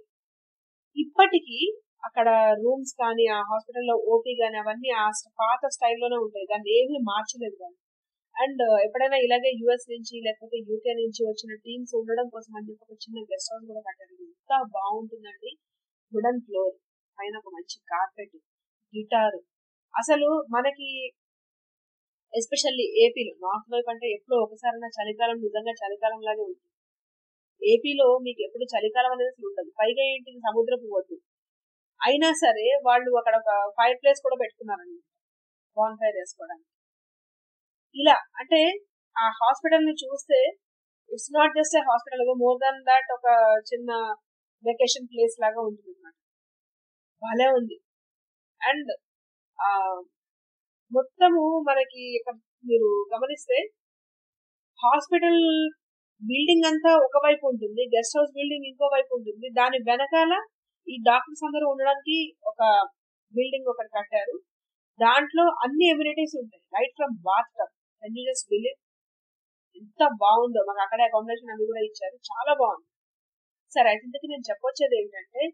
ఇప్పటికీ అక్కడ రూమ్స్ కానీ ఆ హాస్పిటల్లో ఓపీ కానీ అవన్నీ ఆ st- పాత స్టైల్లోనే ఉంటాయి దాన్ని ఏమీ మార్చలేదు వాళ్ళు అండ్ ఎప్పుడైనా ఇలాగే యుఎస్ నుంచి లేకపోతే యూకే నుంచి వచ్చిన టీమ్స్ ఉండడం కోసం అని చెప్పి ఒక చిన్న గెస్ట్ హౌస్ కూడా కట్టారు ఎంత బాగుంటుందండి వుడన్ ఫ్లోర్ పైన ఒక మంచి కార్పెట్ గిటార్ అసలు మనకి ఎస్పెషల్లీ ఏపీలో నార్త్ వైపు అంటే ఎప్పుడో ఒకసారి చలికాలం నిజంగా చలికాలం లాగే ఉంటుంది ఏపీలో మీకు ఎప్పుడు చలికాలం అనేది అసలు ఉండదు పైగా ఏంటి సముద్రపు ఒడ్డు అయినా సరే వాళ్ళు అక్కడ ఒక ఫైర్ ప్లేస్ కూడా పెట్టుకున్నారండి బాన్ ఫైర్ వేసుకోవడానికి ఇలా అంటే ఆ హాస్పిటల్ ని చూస్తే it's not just a hospital more than that ఒక చిన్న వెకేషన్ ప్లేస్ లాగా ఉంటుంది అనమాట భలే ఉంది అండ్ ఆ మొత్తము మనకి ఇక్కడ మీరు గమనిస్తే హాస్పిటల్ బిల్డింగ్ అంతా ఒక వైపు ఉంటుంది గెస్ట్ హౌస్ బిల్డింగ్ ఇంకో వైపు ఉంటుంది దాని వెనకాల ఈ డాక్టర్స్ అందరూ ఉండడానికి ఒక బిల్డింగ్ ఒకటి కట్టారు దాంట్లో అన్ని ఎమ్యూనిటీస్ ఉంటాయి right from bathtub can you just believe ఎంత బాగుందో మాకు అక్కడే అకామిడేషన్ అవి కూడా ఇచ్చారు చాలా బాగుంది సరే అయితే ఇంతకీ నేను చెప్పొచ్చేది ఏంటంటే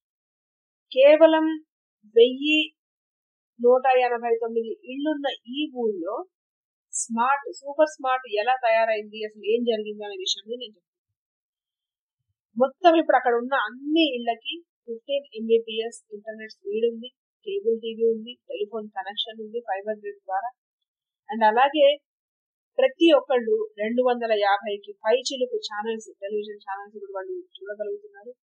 కేవలం వెయ్యి నూట ఎనభై తొమ్మిది ఇళ్లున్న ఈ ఊళ్ళో స్మార్ట్ సూపర్ స్మార్ట్ ఎలా తయారైంది అసలు ఏం జరిగింది అనే విషయం నేను చెప్తాను మొత్తం ఇప్పుడు అక్కడ ఉన్న అన్ని ఇళ్ళకి ఫిఫ్టీన్ ఎంబీపీఎస్ ఇంటర్నెట్ స్పీడ్ ఉంది కేబుల్ టీవీ ఉంది టెలిఫోన్ కనెక్షన్ ఉంది ఫైబర్ గ్రిడ్ ద్వారా అండ్ అలాగే ప్రతి ఒక్కళ్ళు రెండు వందల యాభైకి పై చిలుకు ఛానల్స్ టెలివిజన్ ఛానల్స్ ఇప్పుడు వాళ్ళు చూడగలుగుతున్నారు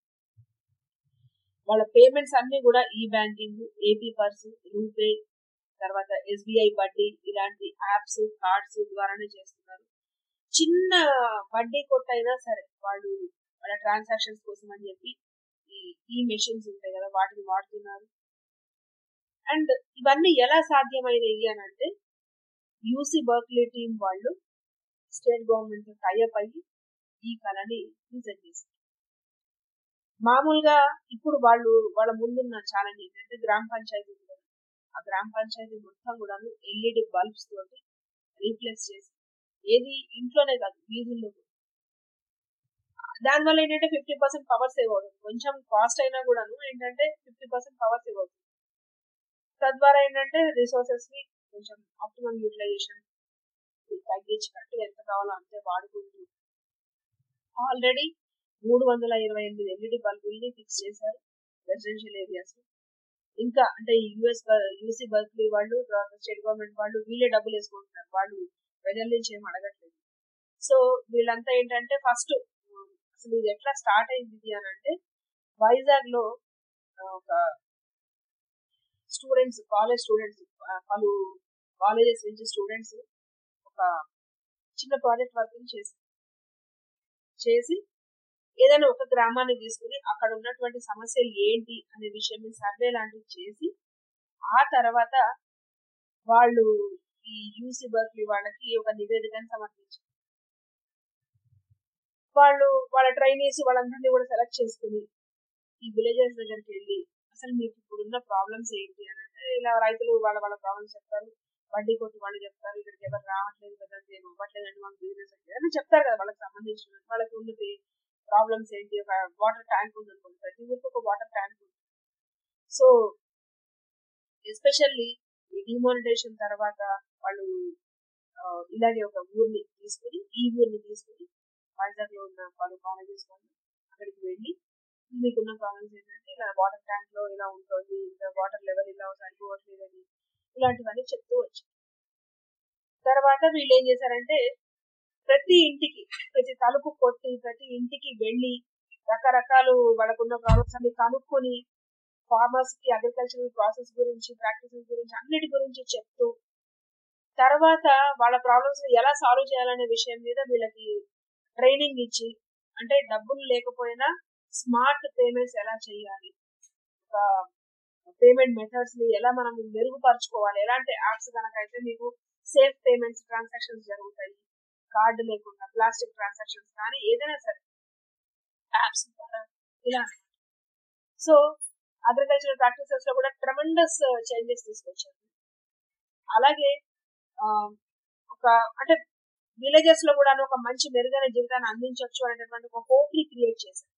వాళ్ళ పేమెంట్స్ అన్ని కూడా ఈ బ్యాంకింగ్ ఏపీ పర్స్ రూపే తర్వాత ఎస్బీఐ వడ్డీ ఇలాంటి యాప్స్ కార్డ్స్ ద్వారానే చేస్తున్నారు చిన్న వడ్డీ కొట్టైనా సరే వాళ్ళు వాళ్ళ ట్రాన్సాక్షన్స్ కోసం అని చెప్పి ఈ మెషిన్స్ ఉంటాయి కదా వాటిని వాడుతున్నారు అండ్ ఇవన్నీ ఎలా సాధ్యమైనవి అని అంటే యూసీ బర్క్లీ టీం వాళ్ళు స్టేట్ గవర్నమెంట్ తో టైఅప్ అయ్యి ఈ కళని డిజైన్ చేశారు మామూలుగా ఇప్పుడు వాళ్ళు వాళ్ళ ముందున్న ఛాలెంజ్ ఏంటంటే గ్రామ పంచాయతీ ఉంది కదా, ఆ గ్రామ పంచాయతీ మొత్తం కూడా ఎల్ఈడి బల్బ్స్ తోటి రీప్లేస్ చేసి ఏది ఇంట్లోనే కాదు వీధుల్లో కూడా దానివల్ల ఏంటంటే ఫిఫ్టీ పర్సెంట్ పవర్ సేవ్ అవుతుంది కొంచెం కాస్ట్ అయినా కూడాను ఏంటంటే ఫిఫ్టీ పర్సెంట్ పవర్ సేవ్ అవుతుంది తద్వారా ఏంటంటే రిసోర్సెస్ ని కొంచెం ఆప్టిమమ్ యూటిలైజేషన్ తగ్గించి కరెక్ట్గా ఎంత కావాలో అంతే వాడుకుంటూ ఆల్రెడీ మూడు వందల ఇరవై ఎనిమిది ఎల్ఈడి బల్బుల్ని ఫిక్స్ చేశారు రెసిడెన్షియల్ ఏరియాస్ ఇంకా అంటే యుఎస్ యూసీ బర్క్లీ వాళ్ళు తర్వాత స్టేట్ గవర్నమెంట్ వాళ్ళు వీళ్ళే డబ్బులు వేసుకుంటున్నారు వాళ్ళు ప్రజల నుంచి ఏం అడగట్లేదు సో వీళ్ళంతా ఏంటంటే ఫస్ట్ అసలు ఇది ఎట్లా స్టార్ట్ అయింది ఇది అని అంటే వైజాగ్ లో ఆ, ఒక స్టూడెంట్స్ కాలేజ్ స్టూడెంట్స్ పలు కాలేజెస్ నుంచి స్టూడెంట్స్ ఒక చిన్న ప్రాజెక్ట్ వర్క్ చేసి చేసి ఏదైనా ఒక గ్రామాన్ని తీసుకుని అక్కడ ఉన్నటువంటి సమస్యలు ఏంటి అనే విషయం మీద సర్వే లాంటివి చేసి ఆ తర్వాత వాళ్ళు ఈ యూసీ బర్క్లీ వాళ్ళకి ఒక నివేదికను సమర్పించారు వాళ్ళు వాళ్ళ ట్రైనీస్ వాళ్ళందరినీ కూడా సెలెక్ట్ చేసుకుని ఈ విలేజెస్ దగ్గరికి వెళ్ళి అసలు మీకు ఇప్పుడున్న ప్రాబ్లమ్స్ ఏంటి అని అంటే ఇలా రైతులు వాళ్ళ వాళ్ళ ప్రాబ్లమ్స్ చెప్తారు వడ్డీ కొట్టి వాళ్ళు చెప్తారు ఇక్కడికి ఎవరు రావట్లేదు కదా ఏం అవ్వట్లేదండి మాకు బిజినెస్ అంటే అని చెప్తారు కదా వాళ్ళకి సంబంధించిన వాళ్ళకి ఉన్న ప్రాబ్లమ్స్ ఏంటి ఒక వాటర్ ట్యాంక్ ఉంది అనుకోండి ప్రతి ఊరికి ఒక వాటర్ ట్యాంక్ ఉంది సో ఎస్పెషల్లీ ఈ డిమానిటేషన్ తర్వాత వాళ్ళు ఆ, ఇలాగే ఒక ఊరిని తీసుకుని ఈ ఊరిని తీసుకుని వైజాగ్ లో ఉన్న పలు కాలేజెస్ వాళ్ళు అక్కడికి వెళ్ళి మీకున్న ప్రాబ్లమ్స్ ఏంటంటే ఇలా వాటర్ ట్యాంక్ లో ఇలా ఉంటుంది ఇంకా వాటర్ లెవెల్ ఇలా సరిపోవట్లేదని ఇలాంటివన్నీ చెప్తూ వచ్చారు తర్వాత వీళ్ళు ఏం చేశారంటే ప్రతి ఇంటికి ప్రతి తలుపు కొట్టి ప్రతి ఇంటికి వెళ్ళి రకరకాలు వాళ్ళకున్న ప్రాబ్లమ్స్ అన్ని కనుక్కొని ఫార్మర్స్ కి అగ్రికల్చరల్ ప్రాసెస్ గురించి ప్రాక్టీసెస్ గురించి అన్నిటి గురించి చెప్తూ తర్వాత వాళ్ళ ప్రాబ్లమ్స్ ఎలా సాల్వ్ చేయాలనే విషయం మీద వీళ్ళకి ట్రైనింగ్ ఇచ్చి అంటే డబ్బులు లేకపోయినా స్మార్ట్ పేమెంట్స్ ఎలా చేయాలి ఒక పేమెంట్ మెథడ్స్ ని ఎలా మనం మెరుగుపరచుకోవాలి ఎలాంటి యాప్స్ కనుక అయితే మీకు సేఫ్ పేమెంట్స్ ట్రాన్సాక్షన్స్ జరుగుతాయి కార్డు లేకుండా ప్లాస్టిక్ ట్రాన్సాక్షన్స్ కానీ ఏదైనా సరే యాప్స్ ద్వారా ఇలా సో అగ్రికల్చరల్ ప్రాక్టీసెస్ లో కూడా ట్రమెండస్ చేంజెస్ తీసుకొచ్చారు అలాగే ఆ, ఒక అంటే విలేజెస్ లో కూడా ఒక మంచి మెరుగైన జీవితాన్ని అందించవచ్చు అనేటటువంటి ఒక హోప్ ని క్రియేట్ చేశారు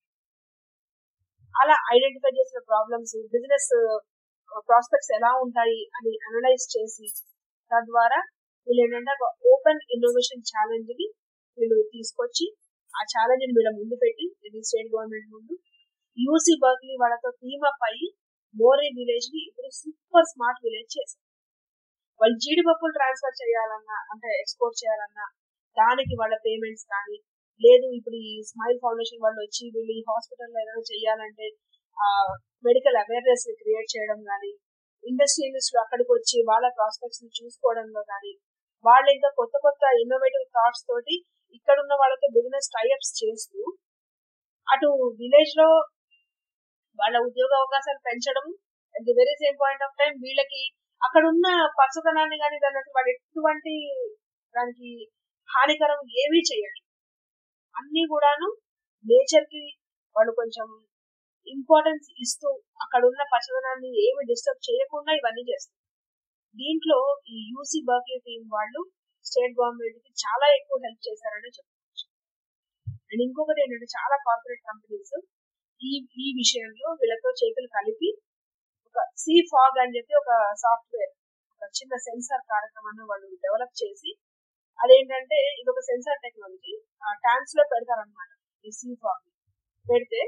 అలా ఐడెంటిఫై చేసిన ప్రాబ్లమ్స్ బిజినెస్ ప్రాస్పెక్ట్స్ ఎలా ఉంటాయి అని అనలైజ్ చేసి తద్వారా వీళ్ళు ఏంటంటే ఒక ఓపెన్ ఇన్నోవేషన్ ఛాలెంజ్ ని వీళ్ళు తీసుకొచ్చి ఆ ఛాలెంజ్ ని వీళ్ళ ముందు పెట్టి ఇది స్టేట్ గవర్నమెంట్ ముందు యూసీ బర్క్లీ వాళ్ళతో టీమ్ అప్ అయ్యి మోరీ విలేజ్ ని ఇప్పుడు సూపర్ స్మార్ట్ విలేజ్ చేశారు వాళ్ళు జీడిపప్పులు ట్రాన్స్ఫర్ చేయాలన్నా అంటే ఎక్స్పోర్ట్ చేయాలన్నా దానికి వాళ్ళ పేమెంట్స్ కానీ లేదు ఇప్పుడు ఈ స్మైల్ ఫౌండేషన్ వాళ్ళు వచ్చి వీళ్ళు ఈ హాస్పిటల్లో ఏదైనా చేయాలంటే ఆ మెడికల్ అవేర్నెస్ ని క్రియేట్ చేయడం కానీ ఇండస్ట్రియలిస్టులు అక్కడికి వచ్చి వాళ్ళ ప్రాస్పెక్ట్స్ ని చూసుకోవడంలో కానీ వాళ్ళు ఇంకా కొత్త కొత్త ఇన్నోవేటివ్ థాట్స్ తోటి ఇక్కడ ఉన్న వాళ్ళతో బిజినెస్ టైఅప్స్ చేస్తూ అటు విలేజ్ లో వాళ్ళ ఉద్యోగ అవకాశాలు పెంచడం at the very same point of time వీళ్ళకి అక్కడ ఉన్న పచ్చదనాన్ని కానీ దాని అసలు వాళ్ళు ఎటువంటి దానికి హానికరం ఏమీ చేయాలి అన్ని కూడాను నేచర్ కి వాళ్ళు కొంచెం ఇంపార్టెన్స్ ఇస్తూ అక్కడ ఉన్న పచ్చదనాన్ని ఏమి డిస్టర్బ్ చేయకుండా ఇవన్నీ చేస్తారు దీంట్లో ఈ యూసీ బర్క్లీ టీం వాళ్ళు స్టేట్ గవర్నమెంట్ కి చాలా ఎక్కువ హెల్ప్ చేశారని చెప్పుకోవచ్చు అండ్ ఇంకొకటి ఏంటంటే చాలా కార్పొరేట్ కంపెనీస్ ఈ ఈ విషయంలో వీళ్ళతో చేతులు కలిపి ఒక సీ ఫాగ్ అని చెప్పి ఒక సాఫ్ట్వేర్ ఒక చిన్న సెన్సార్ కార్యక్రమాన్ని వాళ్ళు డెవలప్ చేసి అదేంటంటే ఇది ఒక సెన్సార్ టెక్నాలజీ ఆ ట్యాంక్స్ లో పెడతారనమాట ఈ సీ ఫాగ్ పెడితే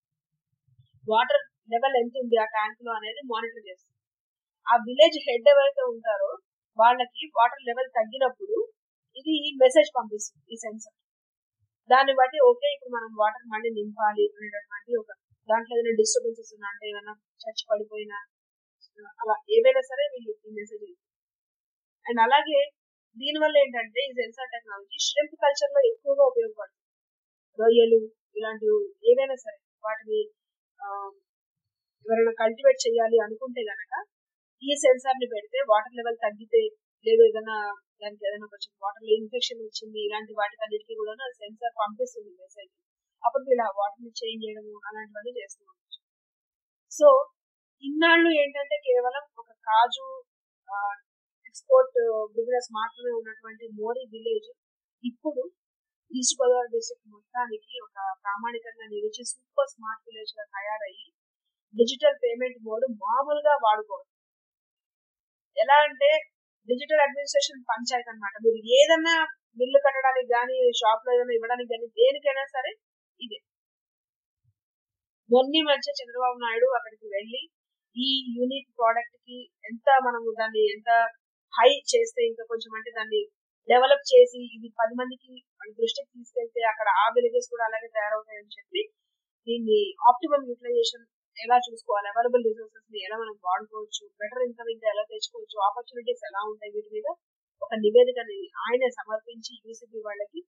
వాటర్ లెవెల్ ఎంత ఉంది ఆ ట్యాంక్ లో అనేది మానిటర్ చేస్తుంది ఆ విలేజ్ హెడ్ ఎవరైతే ఉంటారో వాళ్ళకి వాటర్ లెవెల్ తగ్గినప్పుడు ఇది మెసేజ్ పంపిస్తుంది ఈ సెన్సర్ దాన్ని బట్టి ఓకే ఇప్పుడు మనం వాటర్ మళ్ళీ నింపాలి అనేటటువంటి ఒక దాంట్లో ఏదైనా డిస్టర్బెన్సెస్ ఉన్నా అంటే ఏమైనా చచ్చి పడిపోయినా అలా ఏవైనా సరే వీళ్ళు ఈ మెసేజ్ అండ్ అలాగే దీనివల్ల ఏంటంటే ఈ సెన్సార్ టెక్నాలజీ ష్రింప్ కల్చర్ లో ఎక్కువగా ఉపయోగపడుతుంది రొయ్యలు ఇలాంటివి ఏవైనా సరే వాటిని ఎవరైనా కల్టివేట్ చేయాలి అనుకుంటే గనక ఈ సెన్సార్ ని పెడితే వాటర్ లెవెల్ తగ్గితే లేదు ఏదైనా దానికి ఏదైనా కొంచెం వాటర్ లో ఇన్ఫెక్షన్ వచ్చింది ఇలాంటి వాటికి అన్నిటికీ కూడా సెన్సార్ పంపిస్తుంది మెసేజ్ అప్పుడు ఇలా వాటర్ ని చేంజ్ చేయడము అలాంటివన్నీ చేస్తూ ఉండొచ్చు సో ఇన్నాళ్ళు ఏంటంటే కేవలం ఒక కాజు ఎక్స్పోర్ట్ బిజినెస్ మాత్రమే ఉన్నటువంటి మోరీ విలేజ్ ఇప్పుడు ఈస్ట్ గోదావరి డిస్ట్రిక్ట్ మొత్తానికి ఒక ప్రామాణికంగా నిలిచి సూపర్ స్మార్ట్ విలేజ్ గా తయారయ్యి డిజిటల్ పేమెంట్ మోడ్ మామూలుగా వాడుకోవచ్చు ఎలా అంటే డిజిటల్ అడ్మినిస్ట్రేషన్ పంచాయత్ అనమాట మీరు ఏదన్నా బిల్లు కట్టడానికి కానీ షాప్ లో ఏదైనా ఇవ్వడానికి కానీ దేనికైనా సరే ఇదే మొన్ని మధ్య చంద్రబాబు నాయుడు అక్కడికి వెళ్ళి ఈ యూనిక్ ప్రోడక్ట్ కి ఎంత మనము దాన్ని ఎంత హై చేస్తే ఇంకా కొంచెం అంటే దాన్ని డెవలప్ చేసి ఇది పది మందికి వాళ్ళ దృష్టికి తీసుకెళ్తే అక్కడ ఆ విలేజెస్ కూడా అలాగే తయారవుతాయని చెప్పి దీన్ని ఆప్టిమమ్ యూటిలైజేషన్ ఎలా చూసుకోవాలి అవైలబుల్ రిసోర్సెస్ ని ఎలా మనం వాడుకోవచ్చు బెటర్ ఇన్కమ్ ఇంకా ఎలా తెచ్చుకోవచ్చు ఆపర్చునిటీస్ ఎలా ఉంటాయి వీటి మీద ఒక నివేదికని ఆయనే సమర్పించి యూసీబీ వాళ్ళకి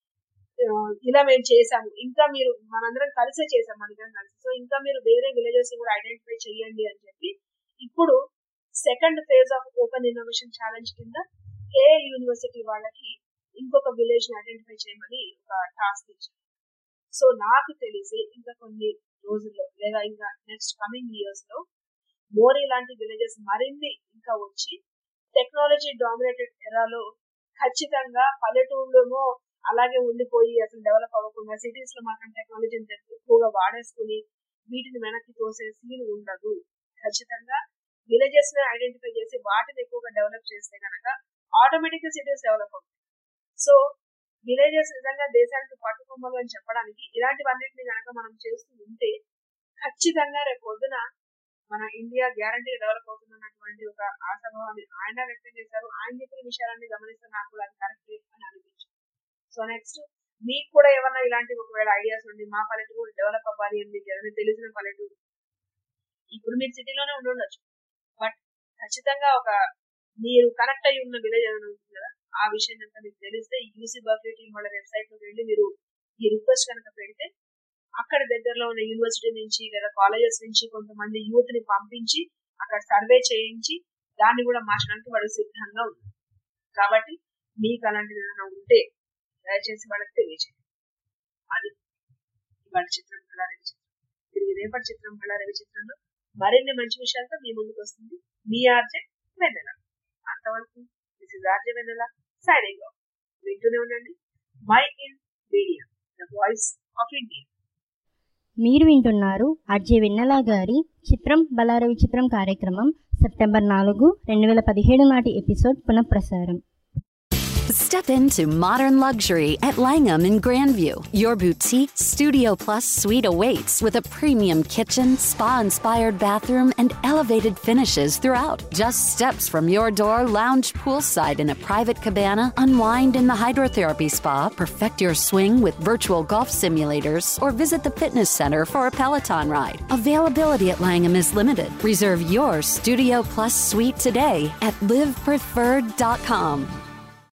ఇలా మేము చేసాము ఇంకా మీరు మనందరం కలిసే చేసాం మనందరం కలిసి సో ఇంకా మీరు వేరే విలేజెస్ కూడా ఐడెంటిఫై చేయండి అని చెప్పి ఇప్పుడు second phase of open innovation challenge కింద కే యూనివర్సిటీ వాళ్ళకి ఇంకొక విలేజ్ ని ఐడెంటిఫై చేయమని ఒక టాస్క్ ఇచ్చారు సో నాకు తెలిసి ఇంకా కొన్ని రోజుల్లో లేదా ఇంకా నెక్స్ట్ కమింగ్ ఇయర్స్ లో మోరీ లాంటి విలేజెస్ మరిన్ని ఇంకా వచ్చి టెక్నాలజీ డామినేటెడ్ ఎరాలో ఖచ్చితంగా పల్లెటూళ్ళేమో అలాగే ఉండిపోయి అసలు డెవలప్ అవ్వకుండా సిటీస్ లో మాత్రం టెక్నాలజీని ఎక్కువగా వాడేసుకుని వీటిని వెనక్కి తోసే సీన్ ఉండదు ఖచ్చితంగా విలేజెస్ ని ఐడెంటిఫై చేసి వాటిని ఎక్కువగా డెవలప్ చేస్తే కనుక ఆటోమేటిక్ గా సిటీస్ డెవలప్ అవుతాయి సో విలేజెస్ నిజంగా దేశానికి పట్టుకొమ్మలు అని చెప్పడానికి ఇలాంటివన్నిటిని కనుక మనం చేస్తూ ఉంటే ఖచ్చితంగా రేపు పొద్దున మన ఇండియా గ్యారంటీ డెవలప్ అవుతున్నటువంటి ఒక ఆశాభావాన్ని ఆయన వ్యక్తం చేశారు ఆయన చెప్పిన విషయాలన్నీ గమనిస్తే నాకు కూడా అది కరెక్ట్ అని అనిపించింది సో నెక్స్ట్ మీకు కూడా ఏమన్నా ఇలాంటి ఒకవేళ ఐడియాస్ ఉండి మా పల్లెటూరు డెవలప్ అవ్వాలి అని మీకు ఏదైనా తెలిసిన పల్లెటూరు ఇప్పుడు మీరు సిటీలోనే ఉండొచ్చు బట్ ఖచ్చితంగా ఒక మీరు కనెక్ట్ అయ్యి ఉన్న విలేజ్ ఏదైనా ఉంటుంది కదా ఆ విషయం కనుక మీకు తెలిస్తే యూసీ బర్క్లీ టీం వాళ్ళ వెబ్సైట్ లోకి వెళ్ళి మీరు ఈ రిక్వెస్ట్ కనుక పెడితే అక్కడ దగ్గరలో ఉన్న యూనివర్సిటీ నుంచి లేదా కాలేజెస్ నుంచి కొంతమంది యూత్ ని పంపించి అక్కడ సర్వే చేయించి దాన్ని కూడా మార్చడానికి వాడు సిద్ధంగా ఉన్నారు కాబట్టి మీకు అలాంటిది ఏదైనా ఉంటే దయచేసి వాళ్ళకి తెలియజేయండి అది ఇవాళ చిత్రం కళా రవి చిత్రం తిరిగి రేపటి చిత్రం కళా రవి చిత్రంలో మరిన్ని మంచి విషయాలతో మీ ముందుకు వస్తుంది మీ ఆర్జే వెన్నెల అంతవరకు this is RJ Vennela signing off వింటూనే ఉండండి my in media the voice of India మీరు వింటున్నారు అర్జే వెన్నెల గారి చిత్రం బలారవి చిత్రం కార్యక్రమం సెప్టెంబర్ నాలుగు రెండు వేల పదిహేడు నాటి ఎపిసోడ్ పునఃప్రసారం Step into modern luxury at Langham in Grandview. Your boutique Studio Plus suite awaits with a premium kitchen, spa inspired bathroom, and elevated finishes throughout. Just steps from your door, lounge poolside in a private cabana, unwind in the hydrotherapy spa, perfect your swing with virtual golf simulators, or visit the fitness center for a Peloton ride. Availability at Langham is limited. Reserve your Studio Plus suite today at livepreferred.com.